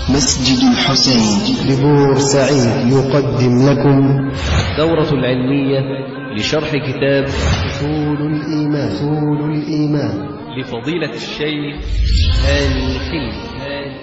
مسجد الحسين لبور سعيد يقدم لكم الدورة العلمية لشرح كتاب أصول الإيمان أصول الإيمان لفضيلة الشيخ هاني حلمي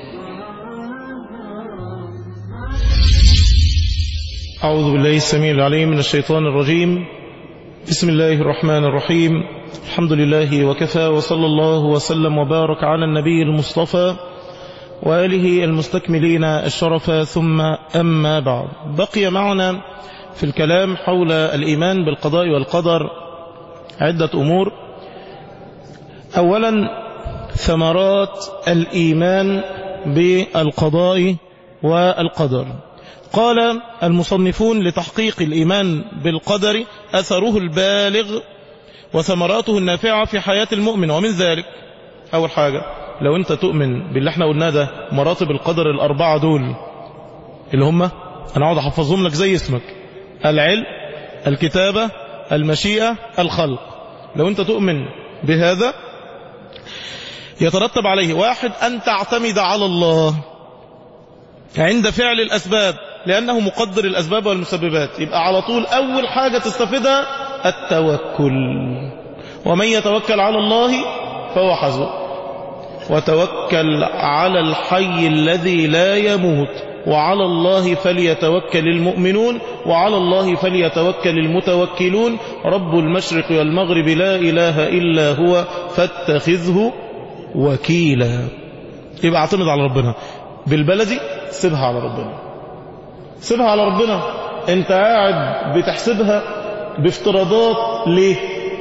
أعوذ بالله السميع العليم من الشيطان الرجيم بسم الله الرحمن الرحيم الحمد لله وكفى وصلى الله وسلم وبارك على النبي المصطفى وآله المستكملين الشرف ثم أما بعد بقي معنا في الكلام حول الإيمان بالقضاء والقدر عدة أمور أولا ثمرات الإيمان بالقضاء والقدر قال المصنفون لتحقيق الإيمان بالقدر أثره البالغ وثمراته النافعة في حياة المؤمن ومن ذلك أول حاجة لو أنت تؤمن باللي احنا قلناه ده مراتب القدر الأربعة دول اللي هم أنا أقعد أحفظهم لك زي اسمك العلم الكتابة المشيئة الخلق لو أنت تؤمن بهذا يترتب عليه واحد أن تعتمد على الله عند فعل الأسباب لأنه مقدر الأسباب والمسببات يبقى على طول أول حاجة تستفيدها التوكل ومن يتوكل على الله فهو حسبه وتوكل على الحي الذي لا يموت وعلى الله فليتوكل المؤمنون وعلى الله فليتوكل المتوكلون رب المشرق والمغرب لا إله إلا هو فاتخذه وكيلا يبقى اعتمد على ربنا بالبلدي سيبها على ربنا سيبها على ربنا انت قاعد بتحسبها بافتراضات ليه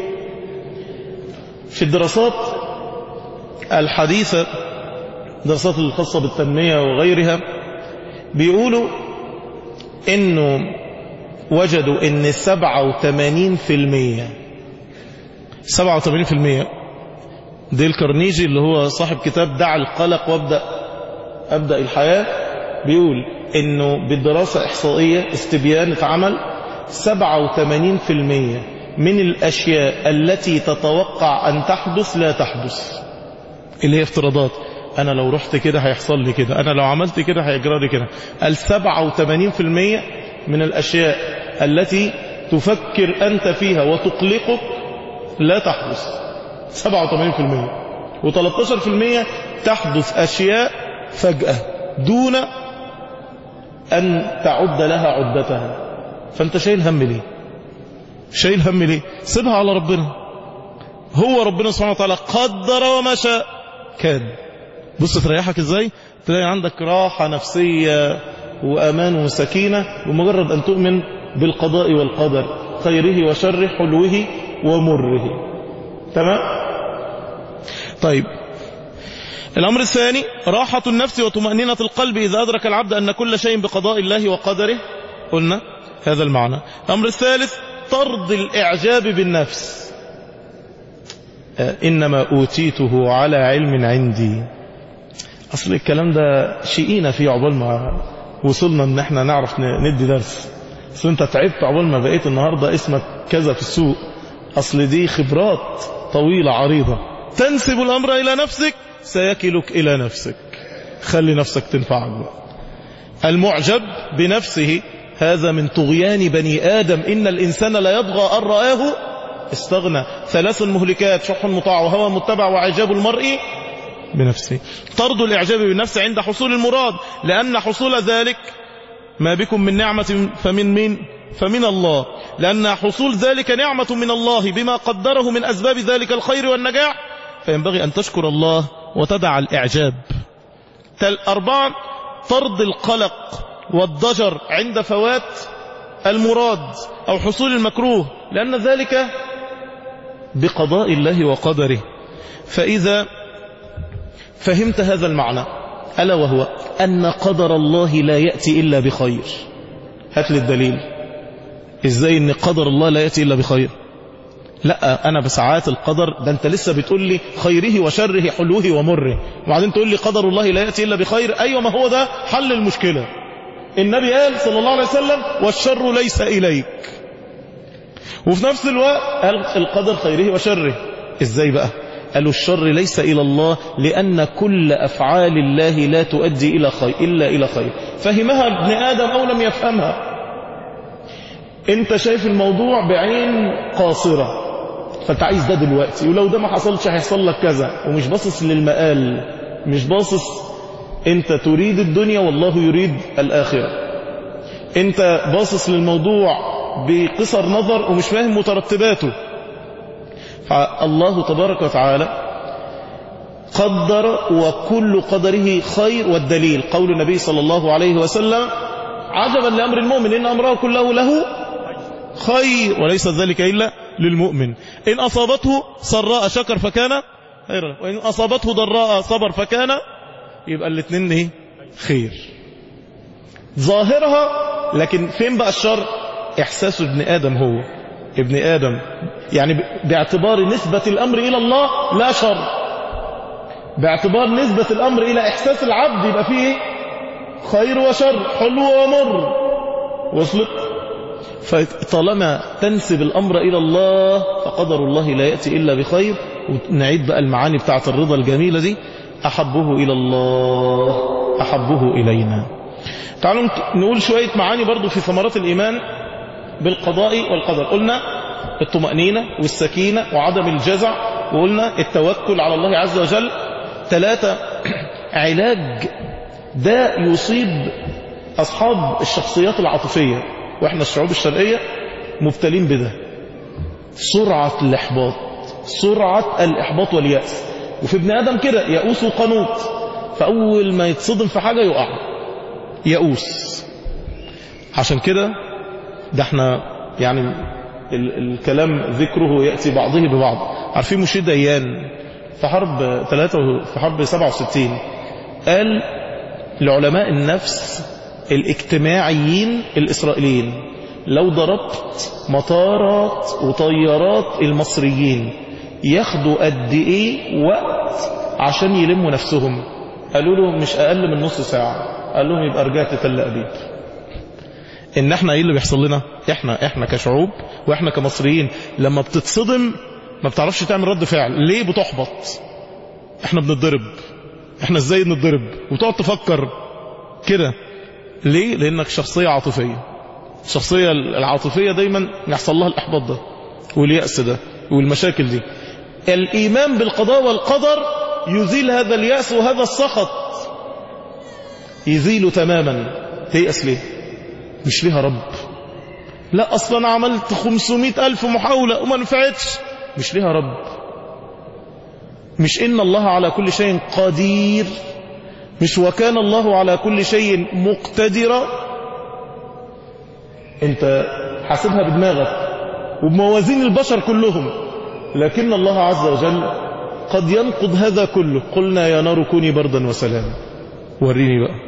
في الدراسات الحديثة دراسات الخاصة بالتنمية وغيرها بيقولوا انه وجدوا ان 87% 87% ديل كارنيجي اللي هو صاحب كتاب دع القلق وابدأ أبدأ الحياة بيقول انه بالدراسة احصائية استبيان اتعمل 87% من الاشياء التي تتوقع ان تحدث لا تحدث اللي هي افتراضات انا لو رحت كده هيحصل لي كده انا لو عملت كده هيجرى لي كده ال 87% من الاشياء التي تفكر انت فيها وتقلقك لا تحدث 87% و13% تحدث اشياء فجأة دون أن تعد لها عدتها فأنت شايل هم ليه شايل هم ليه سيبها على ربنا هو ربنا سبحانه وتعالى قدر وما شاء كان بص تريحك ازاي تلاقي عندك راحة نفسية وأمان وسكينة بمجرد أن تؤمن بالقضاء والقدر خيره وشره حلوه ومره تمام طيب الأمر الثاني راحة النفس وطمأنينة القلب إذا أدرك العبد أن كل شيء بقضاء الله وقدره قلنا هذا المعنى الأمر الثالث طرد الإعجاب بالنفس إنما أوتيته على علم عندي أصل الكلام ده شيئينا فيه عقبال ما وصلنا ان احنا نعرف ندي درس اصل انت تعبت عقبال ما بقيت النهاردة اسمك كذا في السوق اصل دي خبرات طويلة عريضة تنسب الأمر إلى نفسك سيكلك إلى نفسك خلي نفسك تنفعك بقى المعجب بنفسه هذا من طغيان بني آدم إن الإنسان لا يطغى أن رآه استغنى ثلاث مهلكات شح مطاع وهوى متبع وعجاب المرء بنفسه طرد الإعجاب بالنفس عند حصول المراد لأن حصول ذلك ما بكم من نعمة فمن من فمن الله لأن حصول ذلك نعمة من الله بما قدره من أسباب ذلك الخير والنجاح فينبغي أن تشكر الله وتدع الإعجاب أربعة طرد القلق والضجر عند فوات المراد أو حصول المكروه لأن ذلك بقضاء الله وقدره فإذا فهمت هذا المعنى ألا وهو أن قدر الله لا يأتي إلا بخير هات لي الدليل إزاي أن قدر الله لا يأتي إلا بخير لا أنا بساعات القدر ده أنت لسه بتقول لي خيره وشره حلوه ومره وبعدين تقول لي قدر الله لا يأتي إلا بخير أيوة ما هو ده حل المشكلة النبي قال صلى الله عليه وسلم والشر ليس إليك وفي نفس الوقت قال القدر خيره وشره ازاي بقى قالوا الشر ليس إلى الله لأن كل أفعال الله لا تؤدي إلى خير إلا إلى خير فهمها ابن آدم أو لم يفهمها انت شايف الموضوع بعين قاصرة فانت عايز ده دلوقتي ولو ده ما حصلش هيحصل لك كذا ومش باصص للمقال مش باصص انت تريد الدنيا والله يريد الآخرة انت باصص للموضوع بقصر نظر ومش فاهم مترتباته فالله تبارك وتعالى قدر وكل قدره خير والدليل قول النبي صلى الله عليه وسلم عجبا لأمر المؤمن إن أمره كله له خير وليس ذلك إلا للمؤمن إن أصابته سراء شكر فكان خيرا وإن أصابته ضراء صبر فكان يبقى الاثنين ايه خير ظاهرها لكن فين بقى الشر إحساس ابن آدم هو ابن آدم يعني باعتبار نسبة الأمر إلى الله لا شر باعتبار نسبة الأمر إلى إحساس العبد يبقى فيه خير وشر حلو ومر وصلت فطالما تنسب الأمر إلى الله فقدر الله لا يأتي إلا بخير ونعيد بقى المعاني بتاعت الرضا الجميلة دي أحبه إلى الله أحبه إلينا تعالوا نقول شوية معاني برضو في ثمرات الإيمان بالقضاء والقدر قلنا الطمأنينة والسكينة وعدم الجزع وقلنا التوكل على الله عز وجل ثلاثة علاج ده يصيب أصحاب الشخصيات العاطفية وإحنا الشعوب الشرقية مبتلين بده سرعة الإحباط سرعة الإحباط واليأس وفي ابن آدم كده يأوس وقنوط فأول ما يتصدم في حاجة يقع يأوس عشان كده ده احنا يعني ال الكلام ذكره يأتي بعضه ببعض عارفين مشيد ديان في حرب ثلاثة في حرب 67 قال لعلماء النفس الاجتماعيين الإسرائيليين لو ضربت مطارات وطيارات المصريين ياخدوا قد ايه وقت عشان يلموا نفسهم قالوا له مش اقل من نص ساعة قال لهم يبقى رجعت تل ابيب ان احنا ايه اللي بيحصل لنا احنا احنا كشعوب واحنا كمصريين لما بتتصدم ما بتعرفش تعمل رد فعل ليه بتحبط احنا بنتضرب احنا ازاي نتضرب وتقعد تفكر كده ليه لانك شخصية عاطفية الشخصية العاطفية دايما يحصل لها الاحباط ده واليأس ده والمشاكل دي الإيمان بالقضاء والقدر يزيل هذا اليأس وهذا السخط يزيل تماما تيأس ليه مش ليها رب لا أصلا عملت خمسمائة ألف محاولة وما نفعتش مش ليها رب مش إن الله على كل شيء قدير مش وكان الله على كل شيء مقتدرا انت حاسبها بدماغك وبموازين البشر كلهم لكن الله عز وجل قد ينقض هذا كله قلنا يا نار كوني بردا وسلاما وريني بقى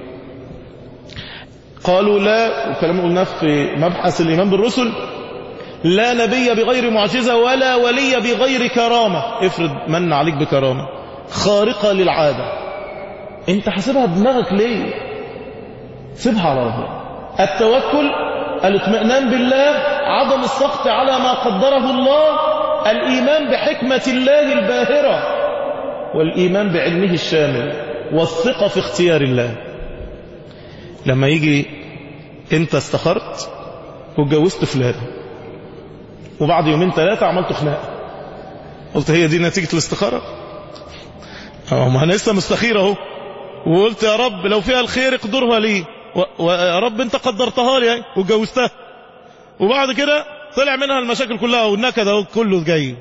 قالوا لا وكلام قلناه في مبحث الإيمان بالرسل لا نبي بغير معجزة ولا ولي بغير كرامة افرض من عليك بكرامة خارقة للعادة انت حاسبها بدماغك ليه سيبها على ربنا التوكل الاطمئنان بالله عدم السخط على ما قدره الله الإيمان بحكمة الله الباهرة والإيمان بعلمه الشامل والثقة في اختيار الله لما يجي انت استخرت واتجوزت فلان وبعد يومين ثلاثة عملت خناقة قلت هي دي نتيجة الاستخارة اه ما انا لسه مستخير اهو وقلت يا رب لو فيها الخير اقدرها لي ويا رب انت قدرتها لي واتجوزتها وبعد كده طلع منها المشاكل كلها والنكد اهو كله جاي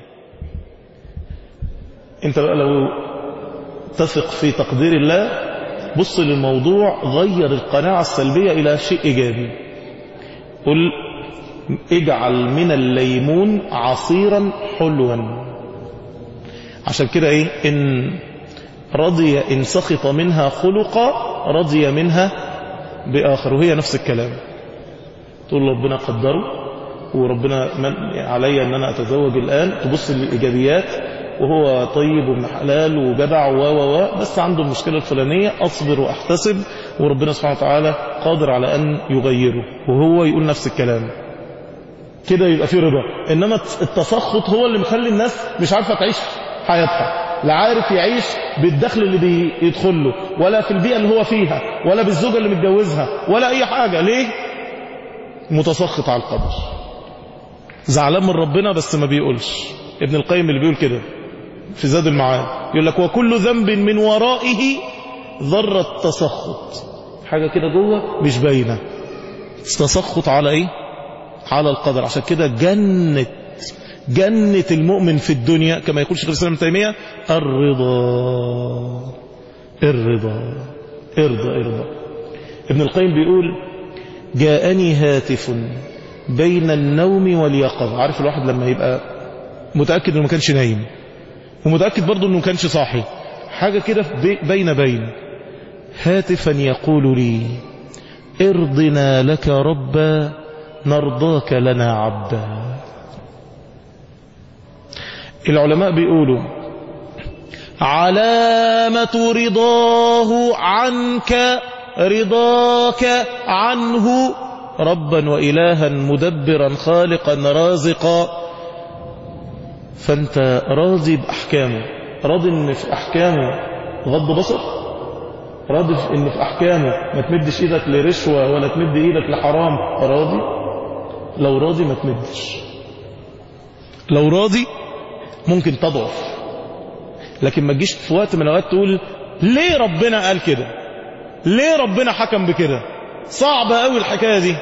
انت بقى لو تثق في تقدير الله بص للموضوع غير القناعة السلبية إلى شيء إيجابي قل اجعل من الليمون عصيرا حلوا عشان كده ايه ان رضي ان سخط منها خلقا رضي منها بآخر وهي نفس الكلام تقول ربنا قدره وربنا من علي ان انا اتزوج الان تبص للايجابيات وهو طيب وابن حلال وجدع و و و بس عنده المشكله الفلانيه اصبر واحتسب وربنا سبحانه وتعالى قادر على ان يغيره وهو يقول نفس الكلام كده يبقى في رضا انما التسخط هو اللي مخلي الناس مش عارفه تعيش حياتها لا عارف يعيش بالدخل اللي بيدخل له ولا في البيئة اللي هو فيها ولا بالزوجة اللي متجوزها ولا أي حاجة ليه متسخط على القدر زعلان من ربنا بس ما بيقولش ابن القيم اللي بيقول كده في زاد المعاد يقول لك وكل ذنب من ورائه ذرة تسخط حاجة كده جوه مش باينة تسخط على ايه على القدر عشان كده جنة جنة المؤمن في الدنيا كما يقول شيخ الإسلام ابن تيمية الرضا الرضا ارضى ارضى ابن القيم بيقول جاءني هاتف بين النوم واليقظة عارف الواحد لما يبقى متأكد انه ما كانش نايم ومتأكد برضه انه ما كانش صاحي حاجة كده بين بين هاتفا يقول لي ارضنا لك ربا نرضاك لنا عبدا العلماء بيقولوا علامة رضاه عنك رضاك عنه ربا وإلها مدبرا خالقا رازقا فأنت راضي بأحكامه راضي ان في أحكامه غض بصر راضي ان في أحكامه ما تمدش إيدك لرشوة ولا تمد إيدك لحرام راضي لو راضي ما تمدش لو راضي ممكن تضعف لكن ما تجيش في وقت من الأوقات تقول ليه ربنا قال كده ليه ربنا حكم بكده صعبة قوي الحكاية دي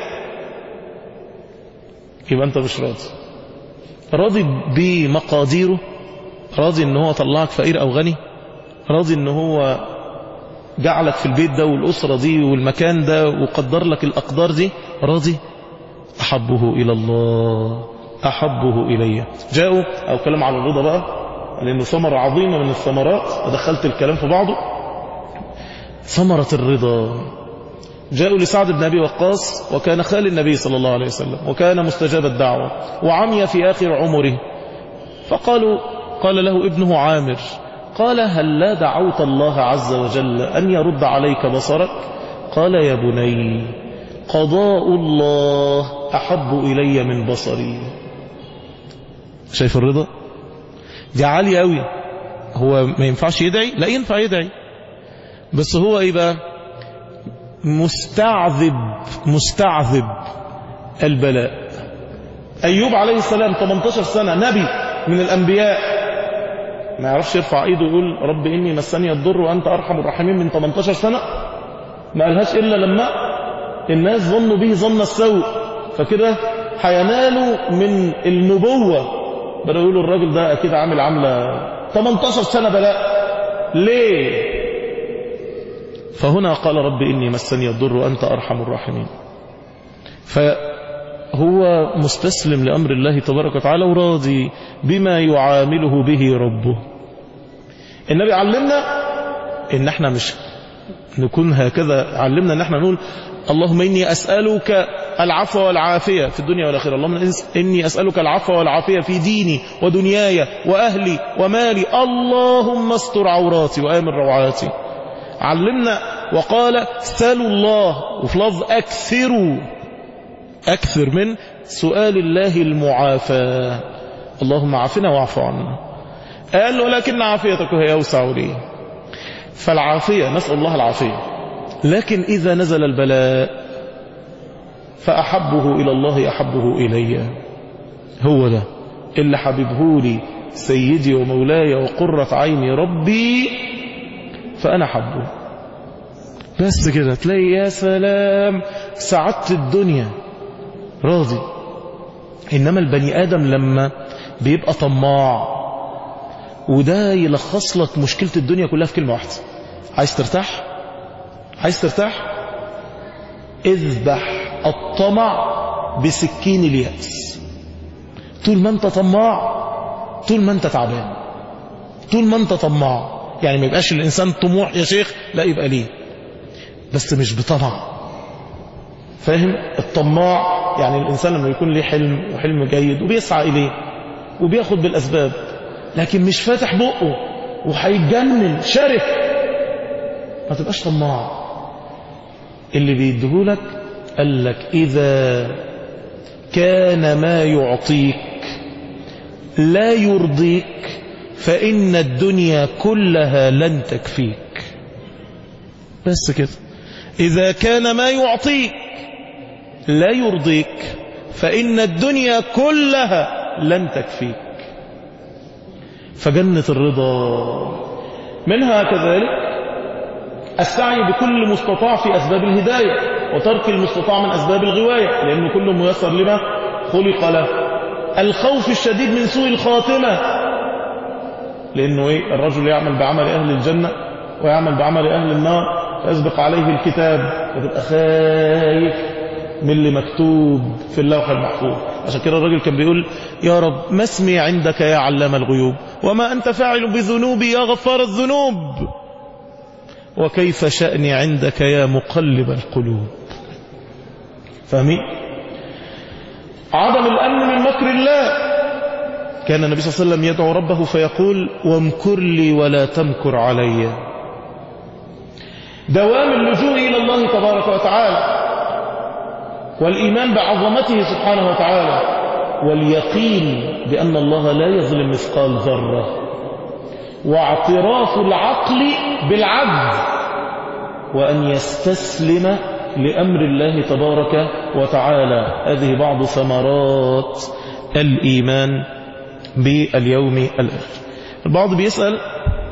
يبقى انت مش راضي راضي بمقاديره راضي ان هو طلعك فقير او غني راضي ان هو جعلك في البيت ده والأسرة دي والمكان ده وقدر لك الأقدار دي راضي أحبه إلى الله أحبه إلي جاءوا أو كلام على الرضا بقى لأنه ثمرة عظيمة من الثمرات ودخلت الكلام في بعضه ثمرة الرضا جاءوا لسعد بن أبي وقاص وكان خال النبي صلى الله عليه وسلم وكان مستجاب الدعوة وعمي في آخر عمره فقالوا قال له ابنه عامر قال هل لا دعوت الله عز وجل أن يرد عليك بصرك قال يا بني قضاء الله أحب إلي من بصري شايف الرضا دي عالية قوي هو ما ينفعش يدعي لا ينفع يدعي بس هو ايه بقى مستعذب مستعذب البلاء أيوب عليه السلام 18 سنة نبي من الأنبياء ما يعرفش يرفع ايده ويقول رب إني مسني الضر وأنت أرحم الراحمين من 18 سنة ما قالهاش إلا لما الناس ظنوا به ظن السوء فكده هينالوا من النبوة بدأوا يقولوا الراجل ده أكيد عامل عاملة 18 سنة بلاء ليه فهنا قال رب إني مسني الضر وأنت أرحم الراحمين فهو مستسلم لأمر الله تبارك وتعالى وراضي بما يعامله به ربه النبي علمنا إن احنا مش نكون هكذا علمنا ان احنا نقول اللهم إني أسألك العفو والعافية في الدنيا والآخرة اللهم إني أسألك العفو والعافية في ديني ودنياي وأهلي ومالي اللهم استر عوراتي وآمن روعاتي علمنا وقال سالوا الله وفي لفظ أكثروا أكثر من سؤال الله المعافاة اللهم عافنا واعف عنا قال ولكن عافيتك هي أوسع لي فالعافية نسأل الله العافية لكن إذا نزل البلاء فأحبه إلى الله أحبه إلي هو ده اللي حبيبه لي سيدي ومولاي وقرة عيني ربي فأنا حبه بس كده تلاقي يا سلام سعدت الدنيا راضي إنما البني آدم لما بيبقى طماع وده يلخص لك مشكلة الدنيا كلها في كلمة واحدة عايز ترتاح عايز ترتاح اذبح الطمع بسكين اليأس طول ما انت طماع طول ما انت تعبان طول ما انت طماع يعني ما يبقاش الإنسان طموح يا شيخ لا يبقى ليه بس مش بطمع فاهم الطماع يعني الإنسان لما يكون ليه حلم وحلم جيد وبيسعى إليه وبياخد بالأسباب لكن مش فاتح بقه وهيتجنن شرف ما تبقاش طماع اللي بيديهولك قال لك إذا كان ما يعطيك لا يرضيك فإن الدنيا كلها لن تكفيك بس كده إذا كان ما يعطيك لا يرضيك فإن الدنيا كلها لن تكفيك فجنة الرضا منها كذلك السعي بكل مستطاع في أسباب الهداية وترك المستطاع من أسباب الغواية لأنه كل ميسر لما خلق له الخوف الشديد من سوء الخاتمة لأنه إيه الرجل يعمل بعمل أهل الجنة ويعمل بعمل أهل النار فيسبق عليه الكتاب فتبقى خايف من اللي مكتوب في اللوح المحفوظ عشان كده الراجل كان بيقول يا رب ما اسمي عندك يا علام الغيوب وما أنت فاعل بذنوبي يا غفار الذنوب وكيف شأني عندك يا مقلب القلوب فاهمين عدم الأمن من مكر الله كان النبي صلى الله عليه وسلم يدعو ربه فيقول وامكر لي ولا تمكر علي دوام اللجوء إلى الله تبارك وتعالى والإيمان بعظمته سبحانه وتعالى واليقين بأن الله لا يظلم مثقال ذرة واعتراف العقل بالعجز وأن يستسلم لأمر الله تبارك وتعالى هذه بعض ثمرات الإيمان باليوم الآخر البعض بيسأل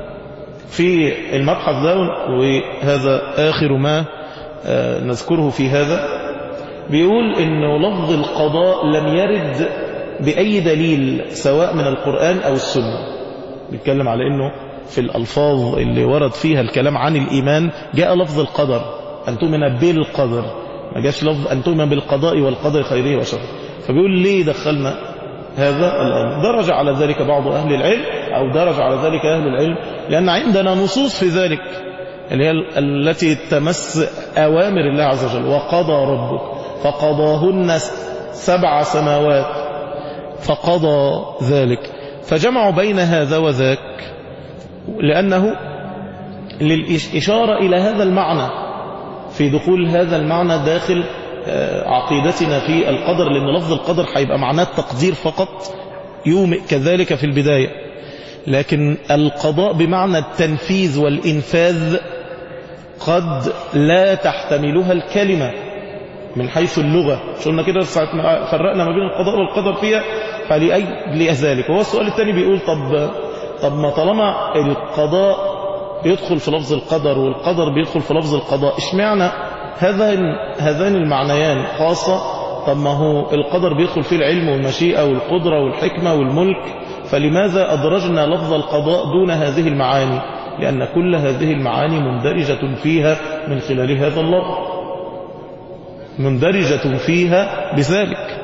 في المبحث ده وهذا آخر ما نذكره في هذا بيقول انه لفظ القضاء لم يرد بأي دليل سواء من القرآن أو السنة بيتكلم على انه في الألفاظ اللي ورد فيها الكلام عن الإيمان جاء لفظ القدر أن تؤمن بالقدر ما جاش لفظ أن تؤمن بالقضاء والقدر خيره وشره فبيقول ليه دخلنا هذا الآن درج على ذلك بعض أهل العلم أو درج على ذلك أهل العلم لأن عندنا نصوص في ذلك اللي هي التي تمس أوامر الله عز وجل وقضى ربك فقضاهن سبع سماوات فقضى ذلك فجمعوا بين هذا وذاك لأنه للإشارة إلى هذا المعنى في دخول هذا المعنى داخل عقيدتنا في القدر لأن لفظ القدر هيبقى معناه التقدير فقط يومئ كذلك في البداية لكن القضاء بمعنى التنفيذ والإنفاذ قد لا تحتملها الكلمة من حيث اللغة مش قلنا كده ساعة ما فرقنا ما بين القضاء والقدر فيها فلأي ذلك وهو السؤال الثاني بيقول طب طب ما طالما القضاء بيدخل في لفظ القدر والقدر بيدخل في لفظ القضاء اشمعنى هذان هذان المعنيان خاصة طب ما هو القدر بيدخل فيه العلم والمشيئة والقدرة والحكمة والملك فلماذا أدرجنا لفظ القضاء دون هذه المعاني لأن كل هذه المعاني مندرجة فيها من خلال هذا اللفظ مندرجة فيها بذلك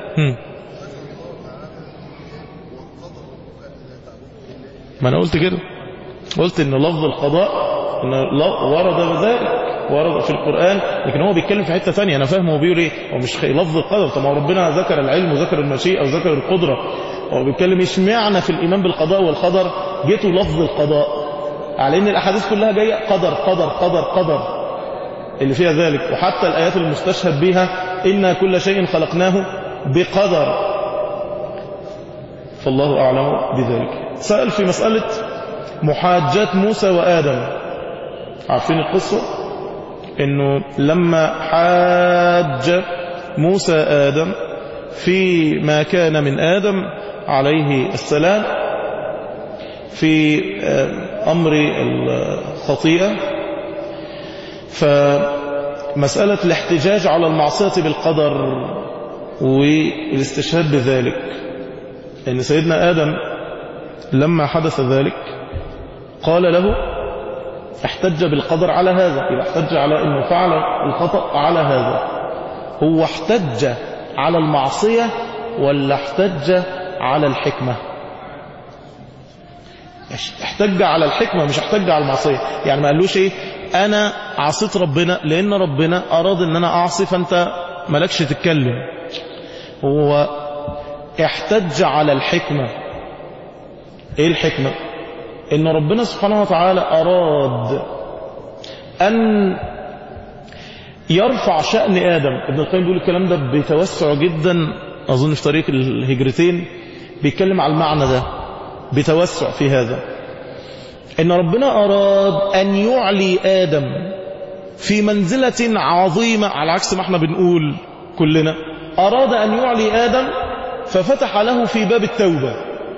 ما أنا قلت كده قلت إن لفظ القضاء إن ورد بذلك ورد في القرآن لكن هو بيتكلم في حتة ثانية أنا فاهم هو بيقول إيه هو مش لفظ القدر طب ما ربنا ذكر العلم وذكر المشيئة وذكر القدرة هو بيتكلم اشمعنى في الإيمان بالقضاء والقدر جيتوا لفظ القضاء على إن الأحاديث كلها جاية قدر قدر قدر قدر اللي فيها ذلك وحتى الآيات المستشهد بها إن كل شيء خلقناه بقدر فالله أعلم بذلك سأل في مسألة محاجات موسى وآدم عارفين القصة انه لما حاج موسى آدم في ما كان من آدم عليه السلام في أمر الخطيئة فمسألة الاحتجاج على المعصية بالقدر والاستشهاد بذلك ان سيدنا آدم لما حدث ذلك قال له احتج بالقدر على هذا يبقى احتج على انه فعل الخطأ على هذا هو احتج على المعصية ولا احتج على الحكمة احتج على الحكمة مش احتج على المعصية يعني ما قالوش ايه انا عصيت ربنا لان ربنا اراد ان انا اعصي فانت مالكش تتكلم هو احتج على الحكمة ايه الحكمة ان ربنا سبحانه وتعالى اراد ان يرفع شأن آدم ابن القيم بيقول الكلام ده بتوسع جدا أظن في طريق الهجرتين بيتكلم على المعنى ده بتوسع في هذا ان ربنا اراد ان يعلي ادم في منزلة عظيمة على عكس ما احنا بنقول كلنا اراد ان يعلي ادم ففتح له في باب التوبة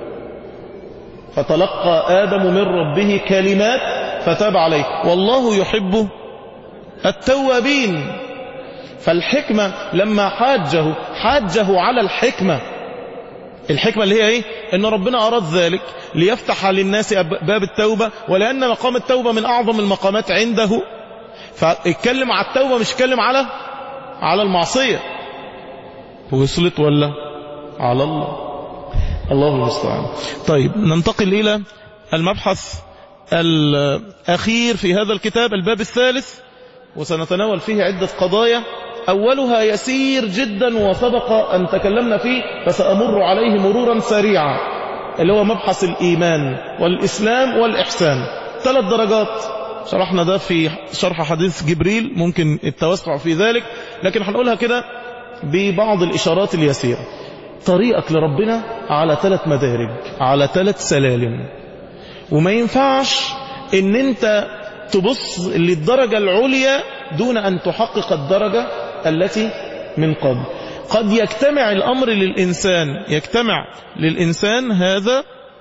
فتلقى ادم من ربه كلمات فتاب عليه والله يحب التوابين فالحكمة لما حاجه حاجه على الحكمة الحكمة اللي هي ايه ان ربنا اراد ذلك ليفتح للناس باب التوبة ولان مقام التوبة من اعظم المقامات عنده فاتكلم على التوبة مش اتكلم على على المعصية وصلت ولا على الله الله المستعان طيب ننتقل الى المبحث الاخير في هذا الكتاب الباب الثالث وسنتناول فيه عدة قضايا أولها يسير جدا وسبق أن تكلمنا فيه فسأمر عليه مرورا سريعا اللي هو مبحث الإيمان والإسلام والإحسان ثلاث درجات شرحنا ده في شرح حديث جبريل ممكن التوسع في ذلك لكن هنقولها كده ببعض الإشارات اليسيرة طريقك لربنا على ثلاث مدارج على ثلاث سلالم وما ينفعش ان انت تبص للدرجة العليا دون أن تحقق الدرجة التي من قبل قد يجتمع الأمر للإنسان يجتمع للإنسان هذا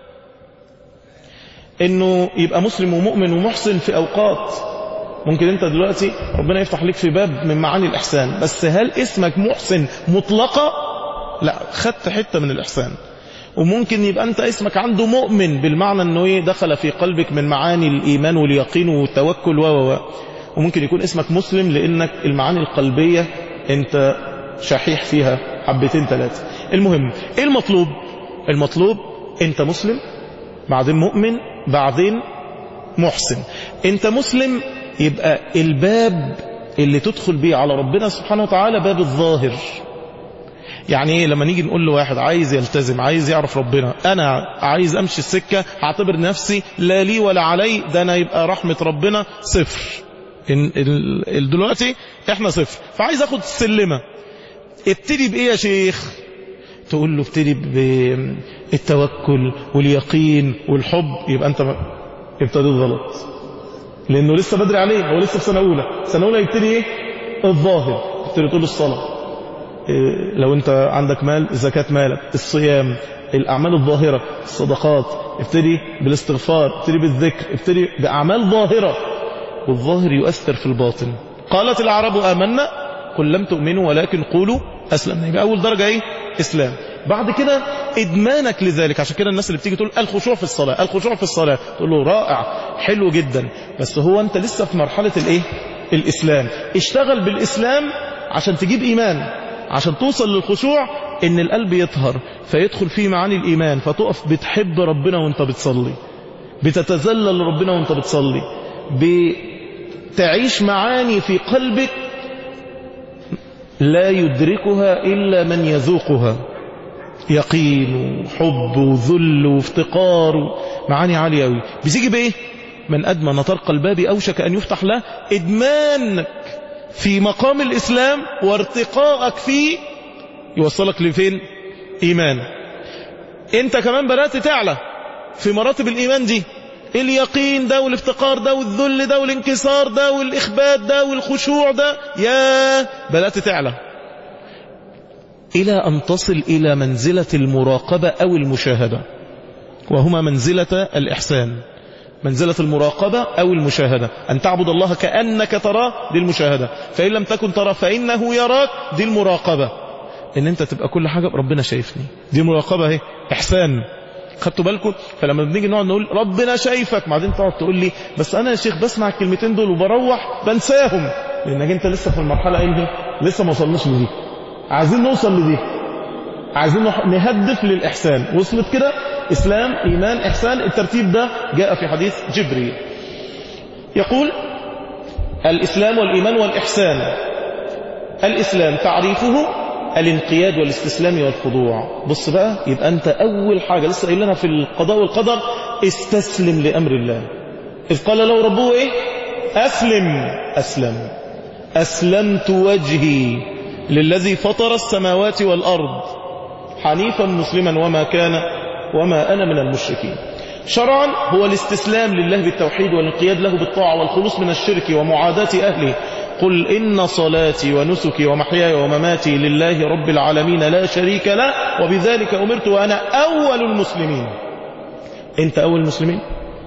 أنه يبقى مسلم ومؤمن ومحسن في أوقات ممكن أنت دلوقتي ربنا يفتح لك في باب من معاني الإحسان بس هل اسمك محسن مطلقة لا خدت حتة من الإحسان وممكن يبقى أنت اسمك عنده مؤمن بالمعنى أنه إيه دخل في قلبك من معاني الإيمان واليقين والتوكل و و وممكن يكون اسمك مسلم لأنك المعاني القلبية أنت شحيح فيها حبتين ثلاثة المهم إيه المطلوب المطلوب أنت مسلم بعدين مؤمن بعدين محسن أنت مسلم يبقى الباب اللي تدخل بيه على ربنا سبحانه وتعالى باب الظاهر يعني ايه لما نيجي نقول لواحد عايز يلتزم عايز يعرف ربنا انا عايز امشي السكة هعتبر نفسي لا لي ولا علي ده انا يبقى رحمة ربنا صفر إن ال- دلوقتي احنا صفر فعايز اخد السلمة ابتدي بايه يا شيخ تقول له ابتدي بالتوكل واليقين والحب يبقى انت ابتديت غلط لانه لسه بدري عليه هو لسه في سنه اولى سنه اولى يبتدي ايه الظاهر تبتدي تقول الصلاه إيه، لو انت عندك مال زكاة مالك الصيام الأعمال الظاهرة الصدقات ابتدي بالاستغفار ابتدي بالذكر ابتدي بأعمال ظاهرة والظاهر يؤثر في الباطن قالت الأعراب آمنا قل لم تؤمنوا ولكن قولوا أسلمنا يبقى أول درجة إيه إسلام بعد كده إدمانك لذلك عشان كده الناس اللي بتيجي تقول الخشوع في الصلاة الخشوع في الصلاة تقول له رائع حلو جدا بس هو أنت لسه في مرحلة الإيه الإسلام اشتغل بالإسلام عشان تجيب إيمان عشان توصل للخشوع ان القلب يطهر فيدخل فيه معاني الايمان فتقف بتحب ربنا وانت بتصلي بتتذلل لربنا وانت بتصلي بتعيش معاني في قلبك لا يدركها الا من يذوقها يقين وحب وذل وافتقار معاني عالية قوي بتيجي بايه من ادمن طرق الباب اوشك ان يفتح له ادمانك في مقام الإسلام وارتقائك فيه يوصلك لفين إيمان انت كمان بدأت تعلى في مراتب الإيمان دي اليقين ده والافتقار ده والذل ده والانكسار ده والإخبات ده والخشوع ده يا بدأت تعلى إلى أن تصل إلى منزلة المراقبة أو المشاهدة وهما منزلة الإحسان منزلة المراقبة أو المشاهدة أن تعبد الله كأنك تراه دي المشاهدة فإن لم تكن ترى فإنه يراك دي المراقبة إن أنت تبقى كل حاجة ربنا شايفني دي مراقبة اهي إحسان خدتوا بالكم فلما بنيجي نقعد نقول ربنا شايفك بعدين تقعد تقول لي بس أنا يا شيخ بسمع الكلمتين دول وبروح بنساهم لأنك أنت لسه في المرحلة إيه لسه ما وصلناش لدي عايزين نوصل لدي عايزين نهدف للإحسان وصلت كده إسلام إيمان إحسان الترتيب ده جاء في حديث جبريل يقول الإسلام والإيمان والإحسان الإسلام تعريفه الانقياد والاستسلام والخضوع بص بقى يبقى أنت أول حاجة لسه قايل لنا في القضاء والقدر استسلم لأمر الله إذ قال له ربه إيه أسلم أسلم أسلمت وجهي للذي فطر السماوات والأرض حنيفا مسلما وما كان وما أنا من المشركين شرعا هو الاستسلام لله بالتوحيد والانقياد له بالطاعة والخلوص من الشرك ومعاداة أهله قل إن صلاتي ونسكي ومحياي ومماتي لله رب العالمين لا شريك له وبذلك أمرت وأنا أول المسلمين أنت أول المسلمين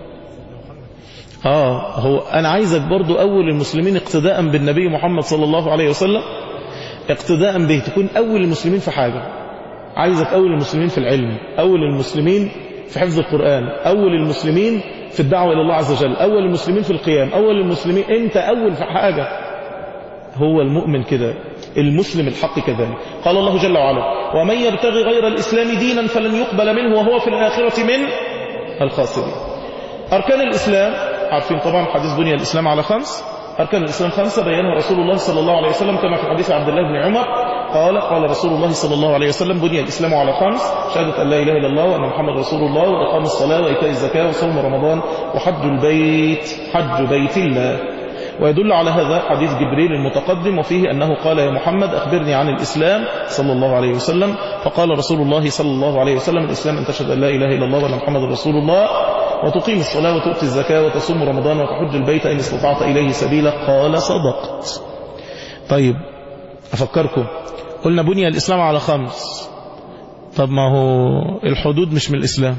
آه هو أنا عايزك برضو أول المسلمين اقتداء بالنبي محمد صلى الله عليه وسلم اقتداء به تكون أول المسلمين في حاجة عايزك أول المسلمين في العلم أول المسلمين في حفظ القرآن أول المسلمين في الدعوة إلى الله عز وجل أول المسلمين في القيام أول المسلمين أنت أول في حاجة هو المؤمن كده المسلم الحق كذلك قال الله جل وعلا ومن يبتغي غير الإسلام دينا فلن يقبل منه وهو في الآخرة من الخاسرين أركان الإسلام عارفين طبعا حديث بني الإسلام على خمس أركان الإسلام خمسة بيانها رسول الله صلى الله عليه وسلم كما في حديث عبد الله بن عمر قال قال رسول الله صلى الله عليه وسلم بني الإسلام على خمس شهادة أن لا إله إلا الله وأن محمد رسول الله وإقام الصلاة وإيتاء الزكاة وصوم رمضان وحج البيت حج بيت الله ويدل على هذا حديث جبريل المتقدم وفيه أنه قال يا محمد أخبرني عن الإسلام صلى الله عليه وسلم فقال رسول الله صلى الله عليه وسلم الإسلام أن تشهد أن لا إله إلا الله وأن محمد رسول الله وتقيم الصلاة وتؤتي الزكاة وتصوم رمضان وتحج البيت إن استطعت إليه سبيلا قال صدقت طيب أفكركم قلنا بني الإسلام على خمس طب ما هو الحدود مش من الإسلام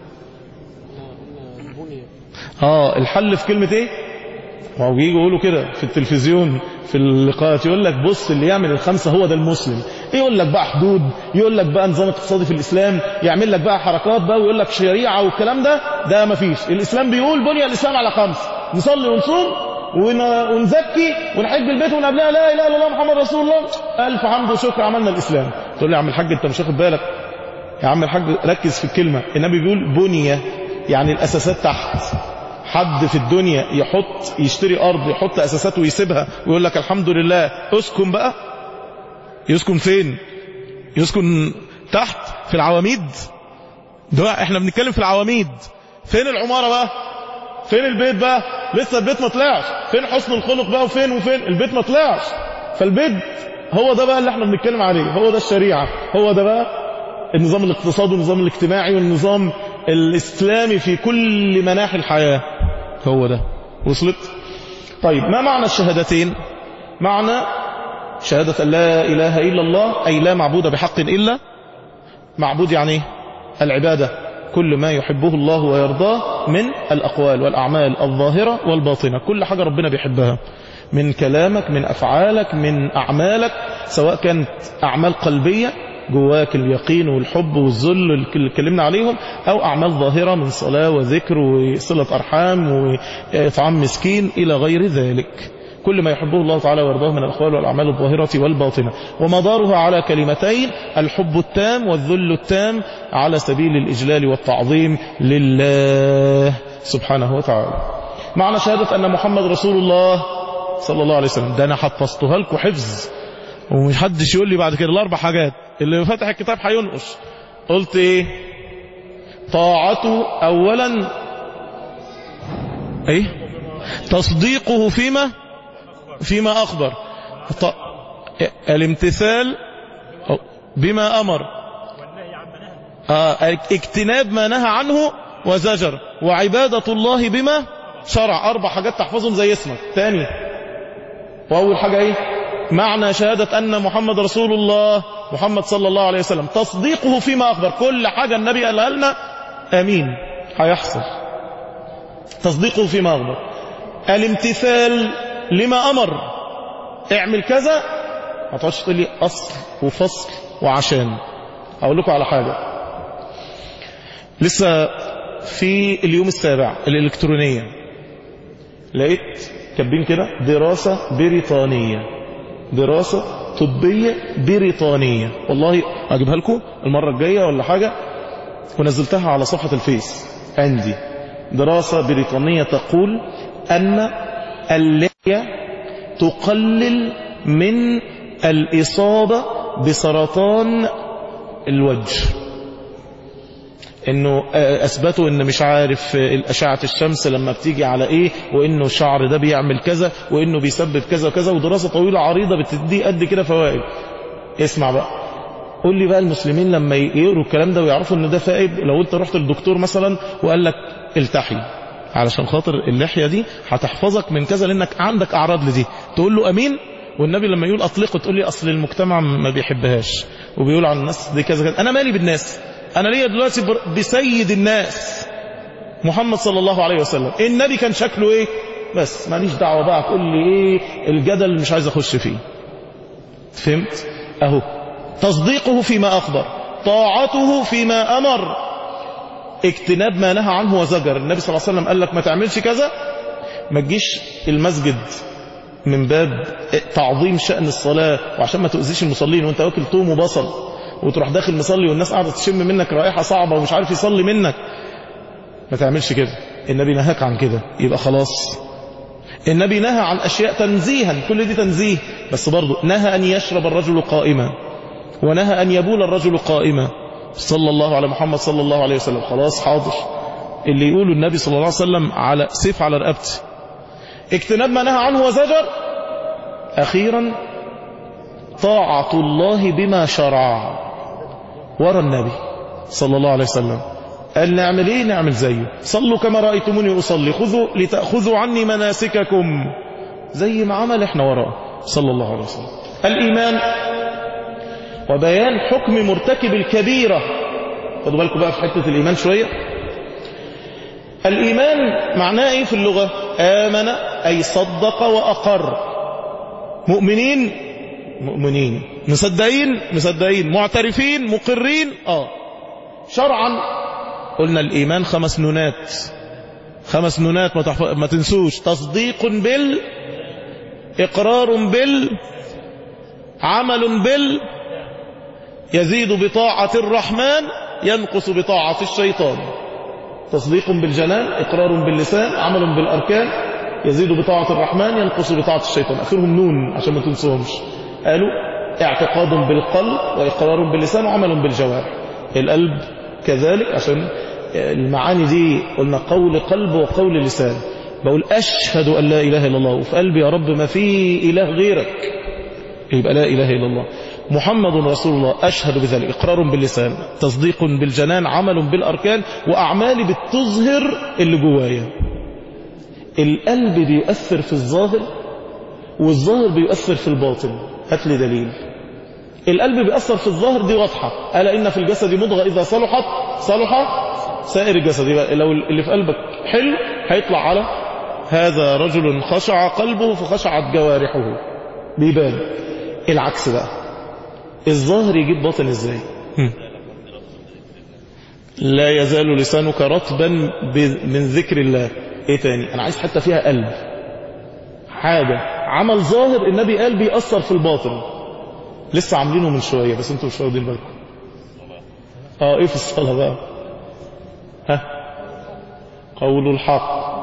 اه الحل في كلمة ايه ما هو بييجوا يقولوا كده في التلفزيون في اللقاءات يقول لك بص اللي يعمل الخمسة هو ده المسلم يقول لك بقى حدود يقول لك بقى نظام اقتصادي في الإسلام يعمل لك بقى حركات بقى ويقول لك شريعة والكلام ده ده ما فيش الإسلام بيقول بني الإسلام على خمس نصلي ونصوم ون- ونزكي ونحج البيت ونقابلها لا اله الا الله محمد رسول الله الف حمد وشكر عملنا الاسلام تقول لي يا عم الحاج انت مش واخد بالك يا عم الحاج ركز في الكلمه النبي بيقول بنيه يعني الاساسات تحت حد في الدنيا يحط يشتري ارض يحط اساسات ويسيبها ويقول لك الحمد لله اسكن بقى يسكن فين يسكن تحت في العواميد ده احنا بنتكلم في العواميد فين العماره بقى فين البيت بقى لسه البيت ما طلعش فين حسن الخلق بقى وفين وفين البيت ما طلعش فالبيت هو ده بقى اللي احنا بنتكلم عليه هو ده الشريعة هو ده بقى النظام الاقتصادي والنظام الاجتماعي والنظام الإسلامي في كل مناحي الحياة هو ده وصلت طيب ما معنى الشهادتين معنى شهادة أن لا إله إلا الله أي لا معبود بحق إلا معبود يعني إيه؟ العبادة كل ما يحبه الله ويرضاه من الأقوال والأعمال الظاهرة والباطنة كل حاجة ربنا بيحبها من كلامك من أفعالك من أعمالك سواء كانت أعمال قلبية جواك اليقين والحب والذل اللي اتكلمنا عليهم أو أعمال ظاهرة من صلاة وذكر وصلة أرحام وإطعام مسكين إلى غير ذلك كل ما يحبه الله تعالى ويرضاه من الأقوال والأعمال الظاهرة والباطنة ومدارها على كلمتين الحب التام والذل التام على سبيل الإجلال والتعظيم لله سبحانه وتعالى معنى شهادة أن محمد رسول الله صلى الله عليه وسلم ده أنا حفظتها لكم حفظ ومش حدش يقول لي بعد كده الأربع حاجات اللي فتح الكتاب هينقش قلت إيه طاعته أولا إيه تصديقه فيما فيما أخبر ط... الامتثال بما أمر آه اجتناب ما نهى عنه وزجر وعبادة الله بما شرع أربع حاجات تحفظهم زي اسمك تاني وأول حاجة إيه معنى شهادة أن محمد رسول الله محمد صلى الله عليه وسلم تصديقه فيما أخبر كل حاجة النبي قالها لنا أمين هيحصل تصديقه فيما أخبر الامتثال لما أمر اعمل كذا ما تقعدش تقول لي أصل وفصل وعشان أقول لكم على حاجة لسه في اليوم السابع الإلكترونية لقيت كاتبين كده دراسة بريطانية دراسة طبية بريطانية والله أجيبها لكم المرة الجاية ولا حاجة ونزلتها على صفحة الفيس عندي دراسة بريطانية تقول أن اللحية تقلل من الإصابة بسرطان الوجه انه اثبتوا ان مش عارف اشعه الشمس لما بتيجي على ايه وانه الشعر ده بيعمل كذا وانه بيسبب كذا وكذا ودراسه طويله عريضه بتدي قد كده فوائد اسمع بقى قول لي بقى المسلمين لما يقروا الكلام ده ويعرفوا ان ده فائد لو انت رحت للدكتور مثلا وقال لك التحي علشان خاطر اللحية دي هتحفظك من كذا لانك عندك اعراض لدي تقول له امين والنبي لما يقول اطلقه تقول لي اصل المجتمع ما بيحبهاش وبيقول عن الناس دي كذا كذا انا مالي بالناس انا ليا دلوقتي بر- بسيد الناس محمد صلى الله عليه وسلم النبي كان شكله ايه بس ماليش دعوه بقى تقول لي ايه الجدل مش عايز اخش فيه فهمت اهو تصديقه فيما اخبر طاعته فيما امر اجتناب ما نهى عنه وزجر النبي صلى الله عليه وسلم قال لك ما تعملش كذا ما تجيش المسجد من باب تعظيم شأن الصلاة وعشان ما تؤذيش المصلين وانت واكل توم وبصل وتروح داخل مصلي والناس قاعدة تشم منك رائحة صعبة ومش عارف يصلي منك ما تعملش كده النبي نهاك عن كده يبقى خلاص النبي نهى عن أشياء تنزيها كل دي تنزيه بس برضه نهى أن يشرب الرجل قائما ونهى أن يبول الرجل قائما صلى الله على محمد صلى الله عليه وسلم خلاص حاضر اللي يقوله النبي صلى الله عليه وسلم على سيف على رقبتي اجتناب ما نهى عنه وزجر أخيرا طاعة الله بما شرع ورا النبي صلى الله عليه وسلم قال نعمل ايه نعمل زيه صلوا كما رأيتموني أصلي خذوا لتأخذوا عني مناسككم زي ما عمل احنا وراه صلى الله عليه وسلم الإيمان وبيان حكم مرتكب الكبيرة خدوا بالكم بقى في حتة الإيمان شوية الإيمان معناه إيه في اللغة آمن أي صدق وأقر مؤمنين مؤمنين مصدقين مصدقين معترفين مقرين آه شرعا قلنا الإيمان خمس نونات خمس نونات ما, تحف... ما تنسوش تصديق بال إقرار بال عمل بال يزيد بطاعة الرحمن ينقص بطاعة الشيطان تصديق بالجنان إقرار باللسان عمل بالأركان يزيد بطاعة الرحمن ينقص بطاعة الشيطان آخرهم نون عشان ما تنسوهمش قالوا اعتقاد بالقلب وإقرار باللسان وعمل بالجوارح القلب كذلك عشان المعاني دي قلنا قول قلب وقول لسان بقول أشهد أن لا إله إلا الله وفي قلبي يا رب ما في إله غيرك يبقى لا إله إلا الله محمد رسول الله أشهد بذلك إقرار باللسان تصديق بالجنان عمل بالأركان وأعمالي بتظهر اللي جوايا القلب بيؤثر في الظاهر والظاهر بيؤثر في الباطن هات لي دليل القلب بيأثر في الظاهر دي واضحة ألا إن في الجسد مضغة إذا صلحت صلح سائر الجسد يبقى لو اللي في قلبك حلو هيطلع على هذا رجل خشع قلبه فخشعت جوارحه بيبان العكس بقى الظاهر يجيب باطن ازاي لا يزال لسانك رطبا من ذكر الله ايه تاني انا عايز حتى فيها قلب حاجة عمل ظاهر النبي قال بيأثر في الباطن لسه عاملينه من شوية بس انتوا مش واخدين بالكم اه ايه في الصلاة بقى ها قول الحق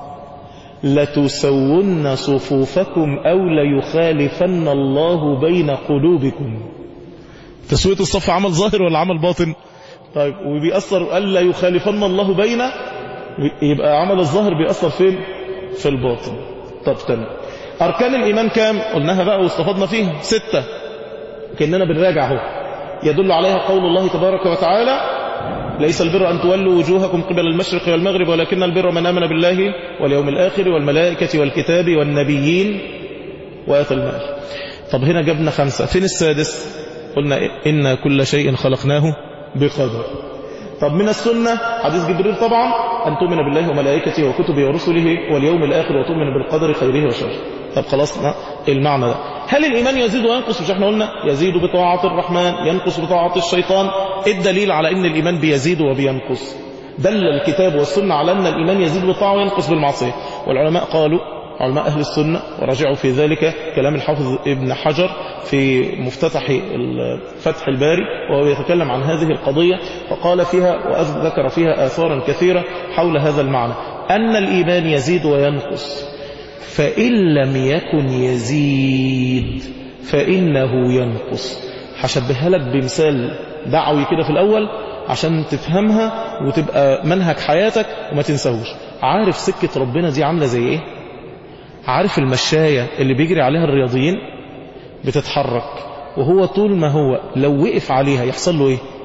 لتسون صفوفكم أو ليخالفن الله بين قلوبكم تسوية الصف عمل ظاهر ولا عمل باطن طيب وبيأثر ألا يخالفن الله بين يبقى عمل الظاهر بيأثر فين في الباطن طب تمام أركان الإيمان كام قلناها بقى واستفضنا فيها ستة كأننا بنراجع اهو يدل عليها قول الله تبارك وتعالى ليس البر أن تولوا وجوهكم قبل المشرق والمغرب ولكن البر من آمن بالله واليوم الآخر والملائكة والكتاب والنبيين وآتى المال طب هنا جبنا خمسة فين السادس قلنا إن كل شيء خلقناه بقدر طب من السنة حديث جبريل طبعا أن تؤمن بالله وملائكته وكتبه ورسله واليوم الآخر وتؤمن بالقدر خيره وشره طب خلاص المعنى ده هل الإيمان يزيد وينقص مش احنا قلنا يزيد بطاعة الرحمن ينقص بطاعة الشيطان ايه الدليل على ان الإيمان بيزيد وبينقص دل الكتاب والسنة على أن الإيمان يزيد بالطاعة وينقص بالمعصية والعلماء قالوا علماء أهل السنة ورجعوا في ذلك كلام الحافظ ابن حجر في مفتتح فتح الباري وهو يتكلم عن هذه القضية فقال فيها وذكر فيها آثارا كثيرة حول هذا المعنى أن الإيمان يزيد وينقص فإن لم يكن يزيد فإنه ينقص هشبهها لك بمثال دعوي كده في الأول عشان تفهمها وتبقى منهج حياتك وما تنساهوش عارف سكة ربنا دي عاملة زي ايه عارف المشاية اللي بيجري عليها الرياضيين بتتحرك وهو طول ما هو لو وقف عليها يحصل له ايه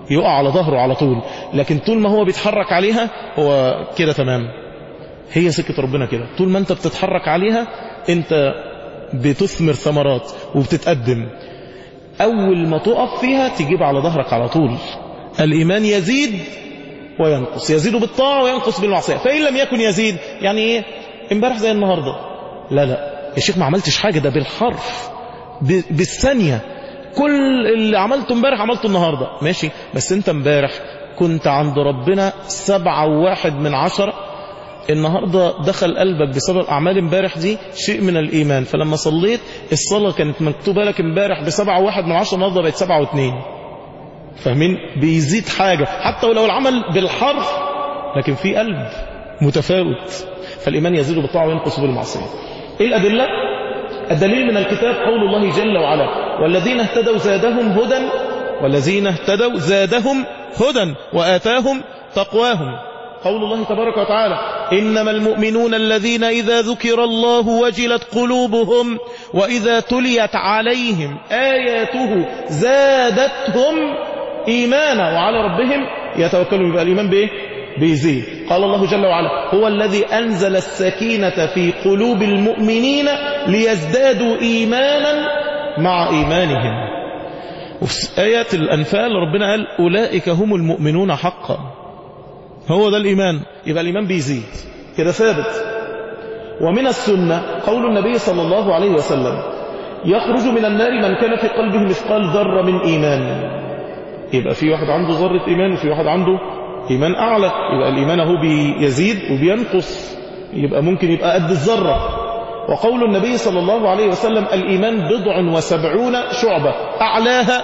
يقع على ظهره على طول لكن طول ما هو بيتحرك عليها هو كده تمام هي سكة ربنا كده طول ما انت بتتحرك عليها انت بتثمر ثمرات وبتتقدم اول ما تقف فيها تجيب على ظهرك على طول الايمان يزيد وينقص يزيد بالطاعة وينقص بالمعصية فإن لم يكن يزيد يعني ايه امبارح زي النهاردة لا لا يا شيخ ما عملتش حاجة ده بالحرف ب- بالثانية كل اللي عملته امبارح عملته النهاردة ماشي بس انت امبارح كنت عند ربنا سبعة وواحد من عشرة النهاردة دخل قلبك بسبب أعمال امبارح دي شيء من الإيمان فلما صليت الصلاة كانت مكتوبة لك امبارح بسبعة وواحد من عشرة النهاردة بقت سبعة واثنين فاهمين بيزيد حاجة حتى ولو العمل بالحرف لكن في قلب متفاوت فالإيمان يزيد بالطاعة وينقص بالمعصية إيه الأدلة؟ الدليل من الكتاب قول الله جل وعلا والذين اهتدوا زادهم هدى والذين اهتدوا زادهم هدى وآتاهم تقواهم قول الله تبارك وتعالى إنما المؤمنون الذين إذا ذكر الله وجلت قلوبهم وإذا تليت عليهم آياته زادتهم إيمانا وعلى ربهم يتوكلون يبقى الإيمان بإيه؟ بيزيد قال الله جل وعلا هو الذي أنزل السكينة في قلوب المؤمنين ليزدادوا إيمانا مع إيمانهم وفي آيات الأنفال ربنا قال أولئك هم المؤمنون حقا هو ده الإيمان يبقى الإيمان بيزيد كده ثابت ومن السنة قول النبي صلى الله عليه وسلم يخرج من النار من كان في قلبه مثقال ذرة من إيمان يبقى في واحد عنده ذرة إيمان وفي واحد عنده إيمان أعلى يبقى الإيمان هو بيزيد وبينقص يبقى ممكن يبقى قد الذرة وقول النبي صلى الله عليه وسلم الإيمان بضع وسبعون شعبة أعلاها